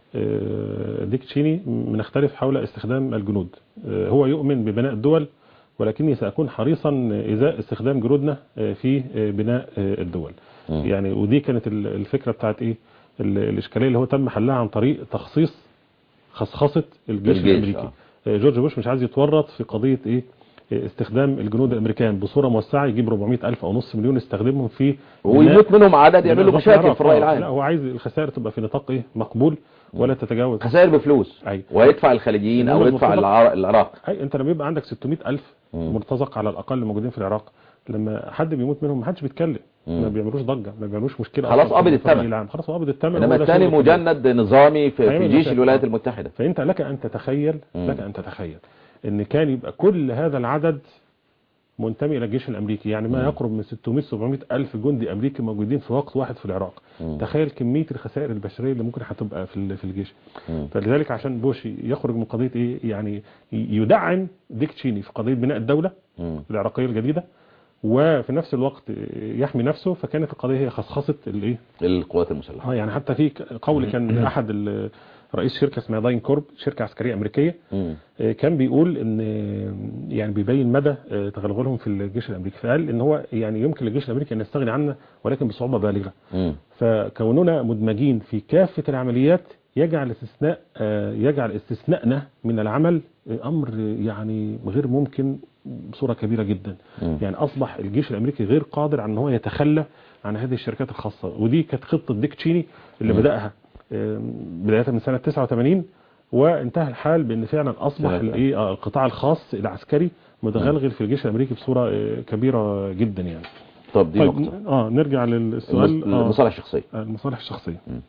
S3: آه، ديك تشيني بنختلف حول استخدام الجنود آه، هو يؤمن ببناء الدول ولكني سأكون حريصا إزاء استخدام جنودنا آه، في آه، بناء آه، الدول
S2: مم.
S3: يعني ودي كانت ال- الفكرة بتاعت إيه ال- الإشكالية اللي هو تم حلها عن طريق تخصيص خصخصة الجيش,
S2: الجيش،
S3: الأمريكي
S2: آه.
S3: آه، جورج بوش مش عايز يتورط في قضية إيه آه، استخدام الجنود الامريكان بصوره موسعه يجيب 400 الف او نص مليون يستخدمهم في بناء-
S2: ويموت منهم عدد يعملوا
S3: بناء
S2: مشاكل
S3: العراق.
S2: في الرأي
S3: آه، لا
S2: العام
S3: هو عايز الخسائر تبقى في نطاق ايه مقبول ولا تتجاوز
S2: خسائر بفلوس
S3: أيوة.
S2: ويدفع الخليجيين أو
S3: إنما
S2: يدفع
S3: المفروض-
S2: العر- العراق
S3: اي انت لما يبقى عندك 600 الف
S2: مم.
S3: مرتزق على الاقل موجودين في العراق لما حد بيموت منهم ما حدش بيتكلم
S2: مم.
S3: ما بيعملوش ضجه ما بيعملوش مشكله
S2: خلاص
S3: أصلاً
S2: قبض
S3: في الرأي
S2: الثمن.
S3: العام. خلاص هو قبض الثمن
S2: إنما
S3: هو ده
S2: الثاني
S3: شغل الكبير.
S2: مجند نظامي في, في
S3: هيعمل
S2: جيش
S3: مشاكل.
S2: الولايات المتحدة
S3: فانت لك ان تتخيل
S2: مم.
S3: لك ان تتخيل ان كان يبقى كل هذا العدد منتمي الى الجيش الامريكي يعني ما
S2: مم.
S3: يقرب من 600 700 الف جندي امريكي موجودين في وقت واحد في العراق
S2: مم.
S3: تخيل كميه الخسائر البشريه اللي ممكن هتبقى في ال- في الجيش
S2: مم.
S3: فلذلك عشان بوش يخرج من قضيه ايه يعني يدعم ديك تشيني في قضيه بناء الدوله
S2: مم.
S3: العراقيه الجديده وفي نفس الوقت يحمي نفسه فكانت القضيه هي خصخصه الايه
S2: القوات المسلحة
S3: اه يعني حتى في قول كان احد ال- رئيس شركه اسمها داين كورب شركه عسكريه امريكيه
S2: مم.
S3: آه، كان بيقول ان آه، يعني بيبين مدى آه، تغلغلهم في الجيش الامريكي فقال ان هو يعني يمكن للجيش الامريكي ان يستغني عنا ولكن بصعوبه بالغه
S2: مم.
S3: فكوننا مدمجين في كافه العمليات يجعل استثناء آه، يجعل استثنائنا من العمل آه، امر آه، يعني غير ممكن بصوره كبيره جدا
S2: مم.
S3: يعني اصبح الجيش الامريكي غير قادر على ان هو يتخلى عن هذه الشركات الخاصه ودي كانت خطه ديك تشيني اللي
S2: مم.
S3: بداها آه، بدايه من سنه 89 وانتهى الحال بان فعلا اصبح
S2: سنة
S3: الايه آه، القطاع الخاص العسكري متغلغل في الجيش الامريكي بصوره آه، كبيره جدا يعني
S2: طب دي
S3: طيب
S2: نقطة
S3: اه نرجع للسؤال
S2: المص-
S3: آه.
S2: المصالح الشخصية
S3: المصالح الشخصية
S2: مم.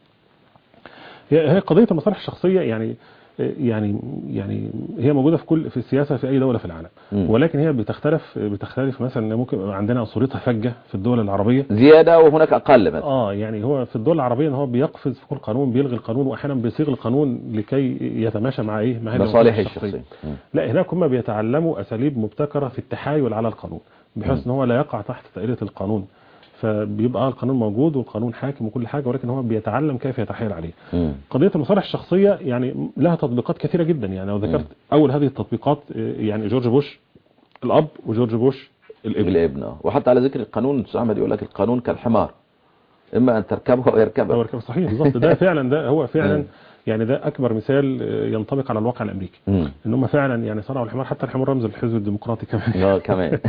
S3: هي هي قضية المصالح الشخصية يعني يعني يعني هي موجودة في كل في السياسة في أي دولة في العالم
S2: مم.
S3: ولكن هي بتختلف بتختلف مثلا ممكن يبقى عندنا صورتها فجة في الدول العربية
S2: زيادة وهناك أقل مثلا
S3: اه يعني هو في الدول العربية ان هو بيقفز في كل قانون بيلغي القانون واحيانا بيصيغ القانون لكي يتماشى مع ايه مع هذه
S2: مصالح
S3: المصالح
S2: الشخصية مم.
S3: لا هناك هم بيتعلموا اساليب مبتكره في التحايل على القانون بحيث ان هو لا يقع تحت دائره القانون فبيبقى القانون موجود والقانون حاكم وكل حاجه ولكن هو بيتعلم كيف يتحايل عليه
S2: مم.
S3: قضيه المصالح الشخصيه يعني لها تطبيقات كثيره جدا يعني لو ذكرت اول هذه التطبيقات آه، يعني جورج بوش الاب وجورج بوش الابن
S2: الابن آه. وحتى على ذكر القانون أستاذ أحمد يقول لك القانون كالحمار إما أن تركبه أو
S3: هو
S2: يركبه
S3: ركب صحيح بالظبط ده فعلا ده هو فعلا
S2: مم.
S3: يعني ده اكبر مثال آه، ينطبق على الواقع الامريكي
S2: مم.
S3: ان هم فعلا يعني صنعوا الحمار حتى الحمار رمز الحزب الديمقراطي كمان
S2: اه كمان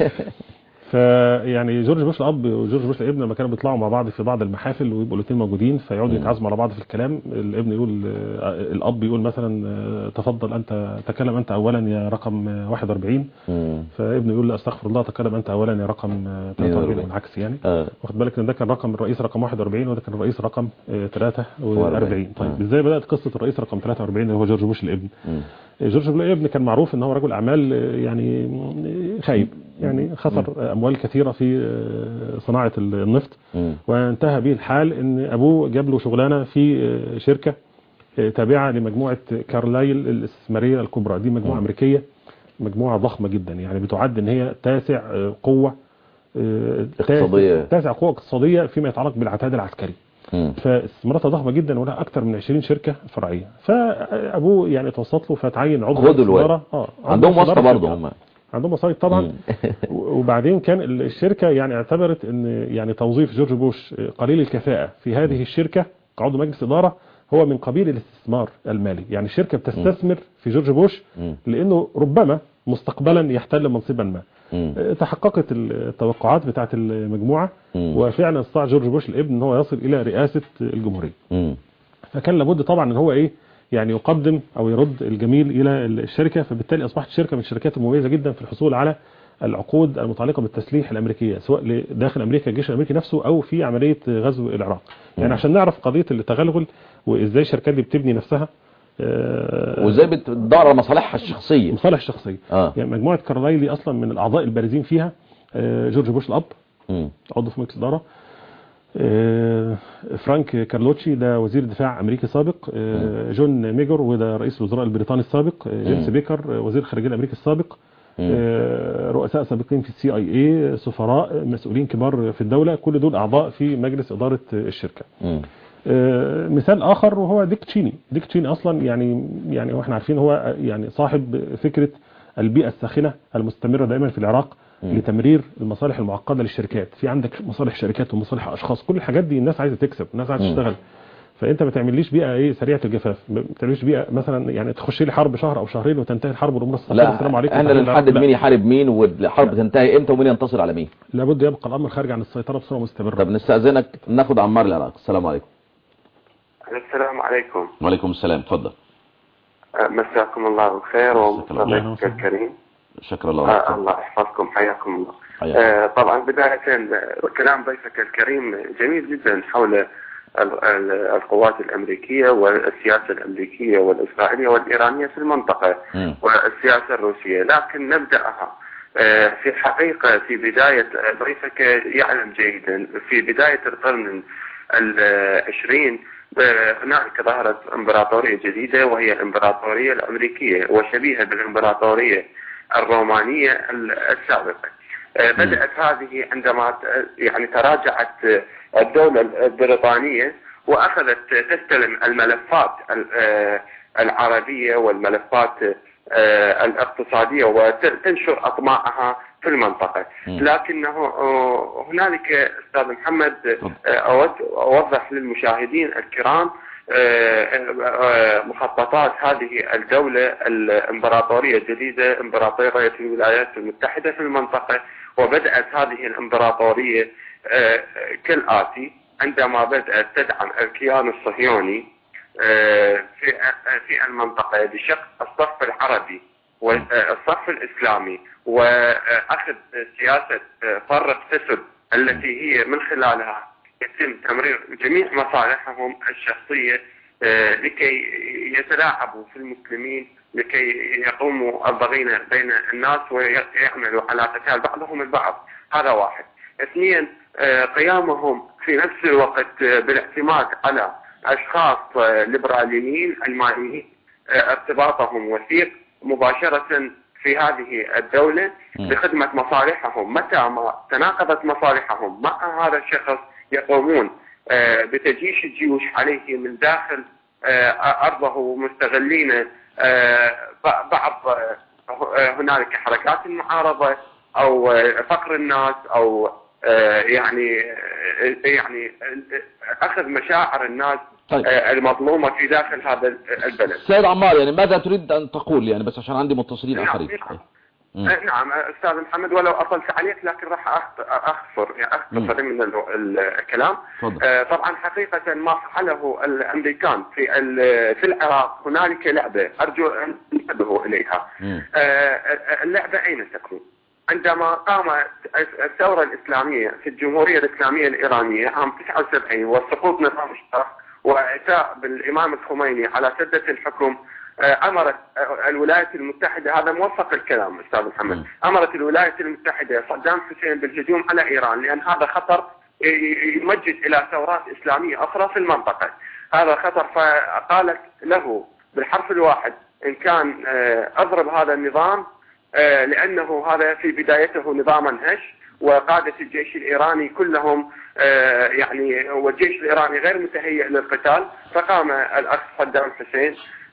S3: فيعني جورج بوش الاب وجورج بوش الابن لما كانوا بيطلعوا مع بعض في بعض المحافل ويبقوا الاثنين موجودين فيقعدوا
S2: مم.
S3: يتعازموا على بعض في الكلام الابن يقول آه، الاب يقول مثلا آه، تفضل انت تكلم انت اولا يا رقم آه، 41
S2: مم.
S3: فابنه يقول لا استغفر الله تكلم انت اولا يا رقم آه، 43
S2: 42.
S3: والعكس يعني
S2: اه
S3: واخد بالك ان ده كان رقم الرئيس رقم 41 وده كان الرئيس رقم آه، 43
S2: 41.
S3: طيب
S2: آه.
S3: ازاي بدات قصه الرئيس رقم 43 اللي هو جورج بوش الابن
S2: مم.
S3: جورج بوش الابن كان معروف ان هو رجل اعمال آه، يعني آه، خايب يعني خسر آه، اموال كثيره في آه، صناعه النفط
S2: مم.
S3: وانتهى به الحال ان ابوه جاب له شغلانه في آه، شركه آه، تابعه لمجموعه كارلايل الاستثماريه الكبرى دي مجموعه
S2: مم.
S3: امريكيه مجموعه ضخمه جدا يعني بتعد ان هي تاسع آه، قوه آه،
S2: اقتصادية.
S3: تاسع- تاسع قوه اقتصاديه فيما يتعلق بالعتاد العسكري
S2: مم.
S3: فاستثماراتها ضخمه جدا ولها اكثر من 20 شركه فرعيه فابوه يعني توسط له فتعين عضو
S2: خدوا
S3: مجلس
S2: الواد.
S3: إدارة. اه عضو
S2: عندهم
S3: مجلس
S2: واسطة
S3: إدارة
S2: برضه
S3: شركة.
S2: هم
S3: عندهم مصاريف طبعا
S2: مم.
S3: وبعدين كان الشركة يعني اعتبرت ان يعني توظيف جورج بوش قليل الكفاءة في هذه الشركة كعضو مجلس إدارة هو من قبيل الاستثمار المالي يعني الشركة بتستثمر في جورج بوش
S2: مم.
S3: لأنه ربما مستقبلا يحتل منصبا ما
S2: مم.
S3: تحققت التوقعات بتاعت المجموعة
S2: مم.
S3: وفعلا استطاع جورج بوش الابن ان هو يصل الى رئاسة الجمهورية
S2: مم.
S3: فكان لابد طبعا ان هو ايه يعني يقدم او يرد الجميل الى الشركه فبالتالي اصبحت شركه من الشركات المميزه جدا في الحصول على العقود المتعلقه بالتسليح الامريكيه سواء داخل امريكا الجيش الامريكي نفسه او في عمليه غزو العراق يعني عشان نعرف قضيه التغلغل وازاي الشركات دي بتبني نفسها آه،
S2: وازاي بتدور على مصالحها الشخصية
S3: مصالح شخصيه
S2: اه
S3: يعني مجموعه كارلايلي اصلا من الاعضاء البارزين فيها آه، جورج بوش الاب
S2: مم.
S3: عضو في مجلس الإدارة آه، فرانك كارلوتشي ده وزير دفاع أمريكي سابق آه، جون ميجور وده رئيس الوزراء البريطاني السابق آه، جيمس
S2: مم.
S3: بيكر آه، وزير الخارجية الأمريكي السابق
S2: مم.
S3: آه، رؤساء سابقين في السي اي اي سفراء مسؤولين كبار في الدولة كل دول أعضاء في مجلس إدارة الشركة
S2: مم.
S3: آه، مثال آخر وهو ديك تشيني ديك تشيني أصلا يعني يعني واحنا عارفين هو يعني صاحب فكرة البيئة الساخنة المستمرة دائما في العراق
S2: مم.
S3: لتمرير المصالح المعقدة للشركات في عندك مصالح شركات ومصالح أشخاص كل الحاجات دي الناس عايزة تكسب الناس عايزة
S2: مم.
S3: تشتغل فانت ما تعمليش بيئه ايه سريعه الجفاف ما تعمليش بيئه مثلا يعني تخش لي حرب شهر او شهرين وتنتهي الحرب والامور تستقر السلام
S2: لا
S3: عليكم
S2: احنا
S3: تعالوا
S2: اللي نحدد
S3: لا.
S2: مين يحارب مين والحرب تنتهي امتى ومين ينتصر على مين
S3: لابد يبقى الامر خارج عن السيطره بصوره مستمره
S2: طب نستأذنك ناخد عمار العراق السلام عليكم
S4: السلام عليكم
S2: وعليكم السلام اتفضل
S4: أه، مساكم الله بالخير
S2: مساك الله
S3: بالخير.
S4: ومضيفك الكريم
S2: شكرا الله
S4: أه،
S2: لك
S4: الله يحفظكم حياكم الله
S2: حياك.
S4: أه، طبعا بداية أه، كلام ضيفك الكريم جميل جدا حول ال- ال- القوات الأمريكية والسياسة الأمريكية والإسرائيلية والإيرانية في المنطقة
S2: مم.
S4: والسياسة الروسية لكن نبدأها آه، في الحقيقة في بداية آه، ضيفك يعلم جيدا في بداية القرن العشرين آه، هناك ظهرت امبراطورية جديدة وهي الامبراطورية الأمريكية وشبيهة بالامبراطورية الرومانية ال- السابقة آه، بدأت هذه عندما ت- يعني تراجعت آه، الدولة البريطانية وأخذت تستلم الملفات ال- آه، العربية والملفات آه، الاقتصادية وتنشر أطماعها في المنطقة
S2: مم.
S4: لكنه آه، هنالك أستاذ محمد آه، أود أوضح للمشاهدين الكرام آه، آه، مخططات هذه الدولة الإمبراطورية الجديدة إمبراطورية الولايات المتحدة في المنطقة وبدأت هذه الإمبراطورية آه، كالآتي عندما بدأت تدعم الكيان الصهيوني آه، في في المنطقة بشق الصف العربي والصف الإسلامي وأخذ سياسة فرق تسد التي هي من خلالها يتم تمرير جميع مصالحهم الشخصية آه، لكي يتلاعبوا في المسلمين لكي يقوموا الضغينة بين الناس ويعملوا على قتال بعضهم البعض هذا واحد اثنين آه، قيامهم في نفس الوقت آه، بالاعتماد على أشخاص آه، ليبراليين علمانيين آه، ارتباطهم وثيق مباشرة في هذه الدولة
S2: مم.
S4: لخدمة مصالحهم متى ما تناقضت مصالحهم مع هذا الشخص يقومون آه، بتجيش الجيوش عليه من داخل آه، أرضه مستغلين آه، ب- بعض آه، هنالك حركات المعارضة أو آه، فقر الناس أو آه، يعني آه، يعني اخذ مشاعر الناس
S2: طيب.
S4: آه، المظلومه في داخل هذا البلد
S2: سيد عمار يعني ماذا تريد أن تقول يعني بس عشان عندي متصلين
S4: نعم،
S2: آخرين
S4: نعم.
S2: مم.
S4: آه، نعم استاذ محمد ولو اطلت عليك لكن راح أخت- اختصر يعني اختصر من ال- ال- الكلام
S2: تفضل.
S4: آه، طبعا حقيقه ما فعله الامريكان في ال- في العراق هنالك لعبه ارجو ان تنتبهوا اليها
S2: مم.
S4: آه، اللعبه اين تكون؟ عندما قامت الثوره الاسلاميه في الجمهوريه الاسلاميه الايرانيه عام 79 وسقوط نظام الشاه واعتاء بالامام الخميني على سده الحكم آه، امرت آه، الولايات المتحده هذا موفق الكلام استاذ محمد
S2: مم.
S4: امرت الولايات المتحده صدام حسين بالهجوم على ايران لان هذا خطر ي- ي- يمجد الى ثورات اسلاميه اخرى في المنطقه هذا خطر فقالت له بالحرف الواحد ان كان آه، اضرب هذا النظام آه، لانه هذا في بدايته نظاما هش وقاده الجيش الايراني كلهم آه، يعني والجيش الايراني غير متهيئ للقتال فقام الاخ صدام حسين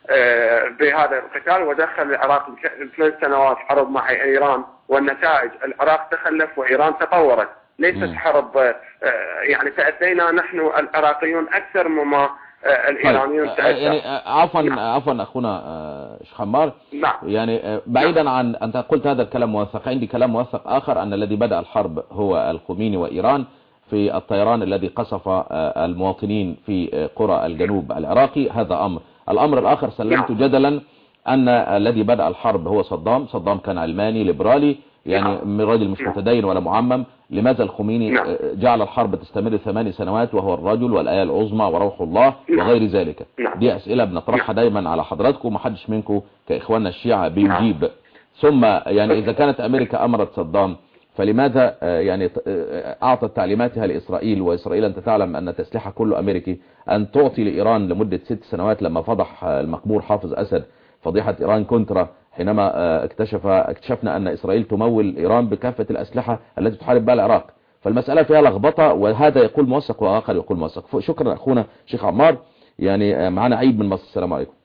S4: آه، بهذا القتال ودخل العراق ثلاث سنوات حرب مع ايران والنتائج العراق تخلف وايران تطورت ليست
S2: مم.
S4: حرب آه، يعني تاثينا نحن العراقيون اكثر مما آه، الايرانيون
S2: طيب. آه، يعني
S4: تاثروا
S2: آه، عفوا
S4: نعم.
S2: عفوا أخونا آه، شيخ عمار
S4: نعم
S2: يعني آه، بعيدا عن أنت قلت هذا الكلام موثق عندي كلام موثق آخر أن الذي بدأ الحرب هو الخميني وإيران في الطيران الذي قصف آه، المواطنين في آه، قرى الجنوب العراقي هذا أمر الأمر الآخر سلمت
S4: نعم.
S2: جدلا أن الذي بدأ الحرب هو صدام صدام كان علماني ليبرالي يعني
S4: نعم.
S2: من راجل مش
S4: نعم.
S2: متدين ولا معمم لماذا الخميني
S4: نعم.
S2: آه، جعل الحرب تستمر ثمان سنوات وهو الرجل والآية العظمى وروح الله
S4: نعم.
S2: وغير ذلك
S4: نعم.
S2: دي أسئلة بنطرحها دايما على حضراتكم محدش منكم كإخواننا الشيعة بيجيب ثم يعني إذا كانت أمريكا أمرت صدام فلماذا آه، يعني ت- آه، أعطت تعليماتها لإسرائيل وإسرائيل أنت تعلم أن تسليحها كله أمريكي أن تعطي لإيران لمدة ست سنوات لما فضح آه، المقبور حافظ أسد فضيحة إيران كونترا حينما آه، اكتشف اكتشفنا أن إسرائيل تمول إيران بكافة الأسلحة التي تحارب بها العراق فالمسألة فيها لخبطة وهذا يقول موثق وآخر يقول موثق شكرا أخونا شيخ عمار يعني آه، معنا عيد من مصر السلام عليكم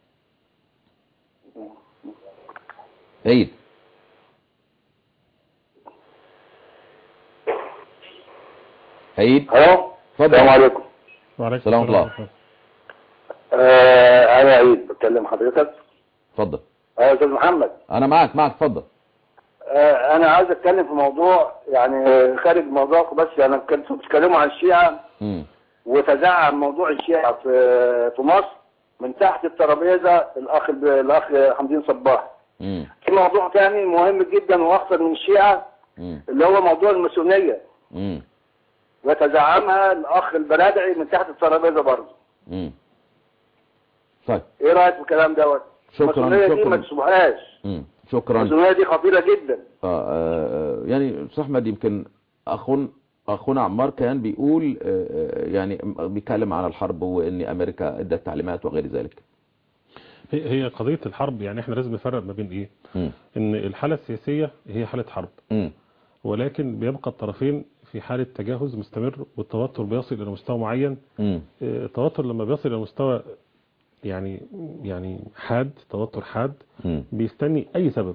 S2: عيد عيد
S5: الو
S2: اتفضل.
S5: السلام عليكم
S3: وعليكم
S2: السلام
S3: السلام
S2: ورحمة الله.
S5: آه انا عيد بتكلم حضرتك
S2: اتفضل
S5: آه، يا استاذ محمد
S2: انا معك معك اتفضل
S5: آه انا عايز اتكلم في موضوع يعني آه، خارج موضوعكم بس انا كنتوا بتتكلموا عن الشيعة
S2: امم
S5: وتزعم موضوع الشيعة في في مصر من تحت الترابيزه الاخ الاخ حمدين صباح
S2: امم
S5: في موضوع ثاني مهم جدا واخطر من الشيعة
S2: امم
S5: اللي هو موضوع الماسونيه
S2: امم
S5: وتزعمها الاخ البرادعي من تحت الترابيزه برضه
S2: امم طيب
S5: ايه رايك في الكلام دوت
S2: شكرا
S5: الماسونيه دي ما
S2: شكرا
S5: تسيبوهاش
S2: امم شكرا
S5: الماسونيه دي خطيره جدا
S2: آه، آه، يعني استاذ احمد يمكن اخون اخونا عمار كان بيقول آه، آه، يعني بيتكلم عن الحرب وان امريكا ادت تعليمات وغير ذلك
S3: هي هي قضية الحرب يعني احنا لازم نفرق ما بين ايه
S2: امم
S3: ان الحالة السياسية هي حالة حرب
S2: امم
S3: ولكن بيبقى الطرفين في حالة تجاهز مستمر والتوتر بيصل الى مستوى معين
S2: امم
S3: آه، التوتر لما بيصل الى مستوى يعني يعني حاد توتر حاد
S2: امم
S3: بيستني اي سبب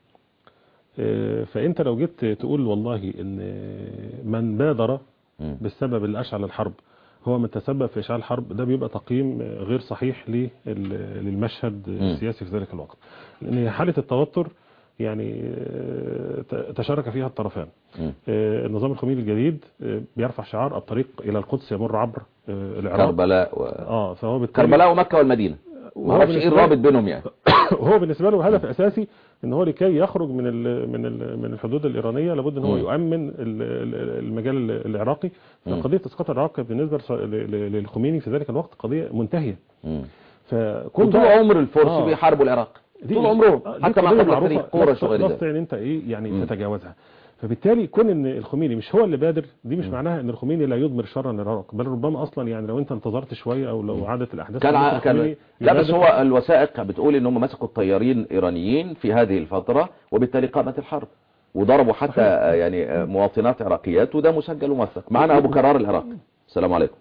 S3: آه، فانت لو جيت تقول والله ان من بادر
S2: امم
S3: بالسبب اللي اشعل الحرب هو من تسبب في اشعال الحرب ده بيبقى تقييم غير صحيح لل- للمشهد السياسي في ذلك الوقت لان حاله التوتر يعني آه، ت- تشارك فيها الطرفان
S2: مم.
S3: آه، النظام الخميني الجديد آه، بيرفع شعار الطريق الى القدس يمر عبر آه، العراق
S2: كربلاء و...
S3: اه فهو بالتالي
S2: كربلاء ومكة والمدينة ما
S3: وهو
S2: اعرفش ايه
S3: بالنسبة
S2: الرابط
S3: له-
S2: بينهم يعني
S3: هو بالنسبه له هدف اساسي ان هو لكي يخرج من ال من ال من الحدود الايرانيه لابد ان هو
S2: مم.
S3: يؤمن ال- ال- المجال العراقي
S2: مم.
S3: فقضيه اسقاط العراق بالنسبه لص- ل- ل- للخميني في ذلك الوقت قضيه منتهيه
S2: مم.
S3: فكل
S2: وطول
S3: بقى-
S2: عمر الفرس
S3: آه.
S2: بيحاربوا العراق
S3: دي-
S2: طول عمرهم
S3: آه، دي
S2: حتى ما
S3: قضية
S2: قبل
S3: معروفة.
S2: التاريخ قرش
S3: لا
S2: وغير
S3: تستطيع
S2: ذلك
S3: ان انت ايه يعني
S2: مم.
S3: تتجاوزها فبالتالي كون ان الخميني مش هو اللي بادر دي مش معناها ان الخميني لا يضمر شرا للعراق بل ربما اصلا يعني لو انت انتظرت شويه او لو عادت الاحداث
S2: كان
S3: ممكن
S2: ع- كان
S3: الخميني
S2: لا بس
S3: يبادر.
S2: هو الوثائق بتقول ان هم مسكوا الطيارين ايرانيين في هذه الفترة وبالتالي قامت الحرب وضربوا حتى آه، يعني آه، مواطنات عراقيات وده مسجل وموثق معنا ابو كرار العراق السلام عليكم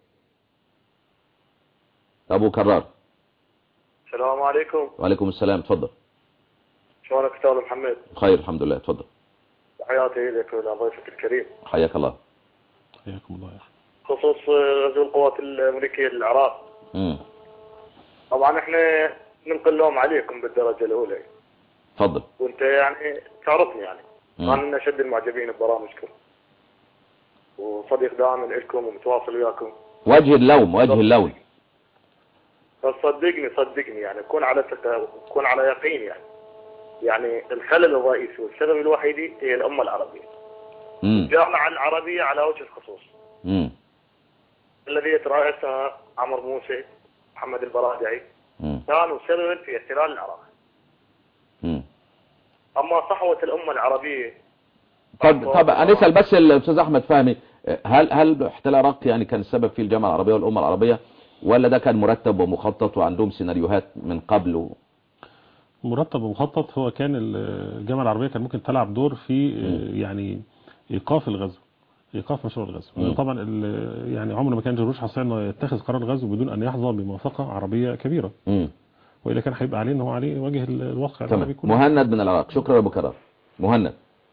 S2: ابو كرار
S6: السلام عليكم
S2: وعليكم السلام اتفضل
S6: شلونك استاذ محمد؟
S2: خير الحمد لله اتفضل
S6: تحياتي لك ولضيفك الكريم
S2: حياك الله
S3: حياكم الله يا أخي
S6: خصوص غزو القوات الأمريكية للعراق
S2: مم.
S6: طبعا احنا نلقي اللوم عليكم بالدرجة الأولى
S2: تفضل
S6: وانت يعني تعرفني يعني
S2: مم.
S6: انا من اشد المعجبين ببرامجكم وصديق دائما لكم ومتواصل وياكم
S2: وجه اللوم وجه اللون
S6: بس صدقني صدقني يعني كون على ثقة وكون على يقين يعني يعني الخلل الرئيسي والسبب الوحيدي هي الأمة العربية
S2: مم.
S6: الجامعة العربية على وجه الخصوص
S2: مم.
S6: الذي يترأسها عمرو موسى محمد البرادعي
S2: مم.
S6: كانوا سببا في احتلال العراق
S2: مم.
S6: أما صحوة الأمة العربية
S2: طب طب هنسال بس الاستاذ احمد فهمي هل هل احتلال العراق يعني كان السبب فيه الجامعه العربيه والامه العربيه ولا ده كان مرتب ومخطط وعندهم سيناريوهات من قبل و...
S3: مرتب ومخطط هو كان ال- الجامعة العربية كان ممكن تلعب دور في آه، يعني إيقاف الغزو إيقاف مشروع الغزو
S2: مم.
S3: لأن طبعا ال- يعني عمر ما كان جورج حسين انه يتخذ قرار الغزو بدون أن يحظى بموافقة عربية كبيرة
S2: مم.
S3: وإلا كان هيبقى عليه أنه هو عليه وجه ال- الواقع
S2: تمام
S3: العربي كله
S2: مهند من العراق شكرا يا ابو كرار مهند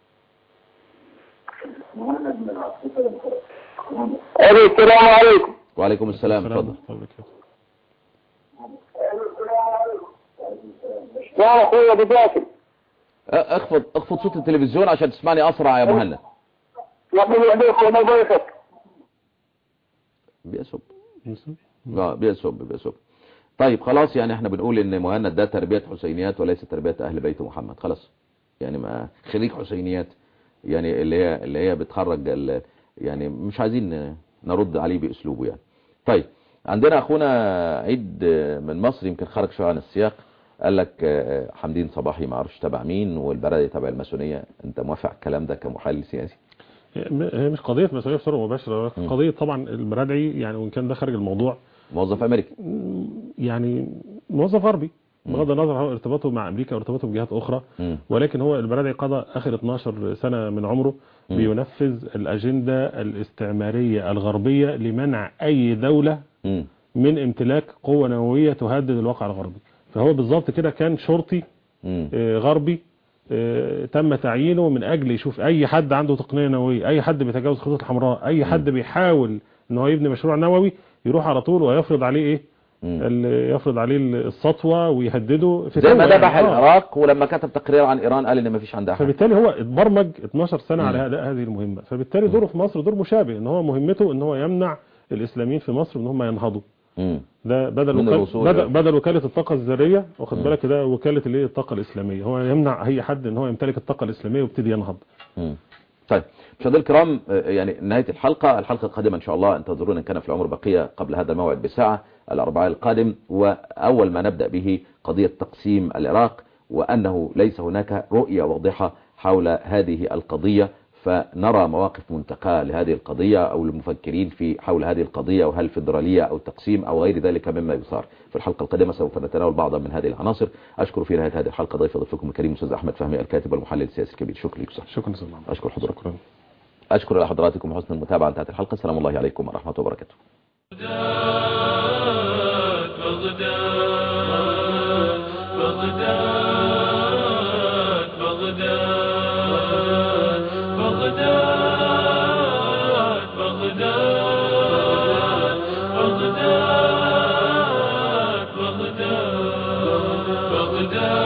S5: السلام عليكم
S2: وعليكم السلام
S3: السلام
S2: اتفضل
S3: ورحمة الله وبركاته.
S5: يا اخوي ابو باسل
S2: اه، اخفض اخفض صوت التلفزيون عشان تسمعني اسرع يا مهند
S5: يقول عليك وانا ضيفك
S2: بيسب
S3: يوسف؟
S2: اه بيسب بيسب طيب خلاص يعني احنا بنقول ان مهند ده تربية حسينيات وليس تربية اهل بيت محمد خلاص يعني ما خريج حسينيات يعني اللي هي اللي هي بتخرج ال- يعني مش عايزين نرد عليه باسلوبه يعني طيب عندنا اخونا عيد من مصر يمكن خرج شويه عن السياق قال لك آه، حمدين صباحي ما اعرفش تبع مين والبلد تبع الماسونيه انت موافق على الكلام ده كمحلل سياسي
S3: هي م- هي مش قضية مسؤولية بصورة مباشرة
S2: مم.
S3: قضية طبعا المرادعي يعني وإن كان ده خارج الموضوع
S2: موظف امريكي
S3: يعني موظف غربي بغض النظر عن ارتباطه مع امريكا وارتباطه بجهات اخرى
S2: مم.
S3: ولكن هو البرادعي قضى اخر 12 سنه من عمره
S2: مم.
S3: بينفذ الاجنده الاستعماريه الغربيه لمنع اي دوله
S2: مم.
S3: من امتلاك قوه نوويه تهدد الواقع الغربي فهو بالظبط كده كان شرطي
S2: مم.
S3: آه، غربي آه، تم تعيينه من اجل يشوف اي حد عنده تقنيه نوويه اي حد بيتجاوز الخطوط الحمراء اي حد بيحاول ان هو يبني مشروع نووي يروح على طول ويفرض عليه ايه
S2: مم.
S3: ال- يفرض عليه السطوه ويهدده في
S2: زي ما
S3: سبب
S2: ذبح
S3: يعني. آه.
S2: العراق ولما كتب تقرير عن ايران قال ان ما فيش عندها حاجه
S3: فبالتالي هو اتبرمج 12 سنة
S2: مم.
S3: على اداء هذه المهمة فبالتالي دوره في مصر دور مشابه ان هو مهمته ان هو يمنع الاسلاميين في مصر ان هم ينهضوا
S2: مم.
S3: ده بدل
S2: من
S3: وكالة
S2: الوصول
S3: بدل,
S2: إلى-
S3: بدل وكالة الطاقة الذرية واخد
S2: مم.
S3: بالك ده وكالة الايه الطاقة الاسلامية هو يمنع اي حد ان هو يمتلك الطاقة الاسلامية ويبتدي ينهض
S2: مم. طيب مشاهدينا الكرام آه، يعني نهاية الحلقة الحلقة القادمة إن شاء الله انتظرونا إن كان في العمر بقية قبل هذا الموعد بساعة الأربعاء القادم وأول ما نبدأ به قضية تقسيم العراق وأنه ليس هناك رؤية واضحة حول هذه القضية فنرى مواقف منتقاة لهذه القضية أو المفكرين في حول هذه القضية وهل فيدرالية أو تقسيم أو غير ذلك مما يثار في الحلقة القادمة سوف نتناول بعضا من هذه العناصر أشكر في نهاية هذه الحلقة ضيف ضيفكم الكريم أستاذ أحمد فهمي الكاتب والمحلل السياسي الكبير شكرا لك أستاذ.
S3: شكرا جزيلا
S2: أشكر حضورك
S3: شكرا
S2: أشكر لحضراتكم حسن المتابعة انتهت الحلقة السلام الله عليكم ورحمة الله وبركاته
S1: بغداد بغداد بغداد بغداد بغداد بغداد بغداد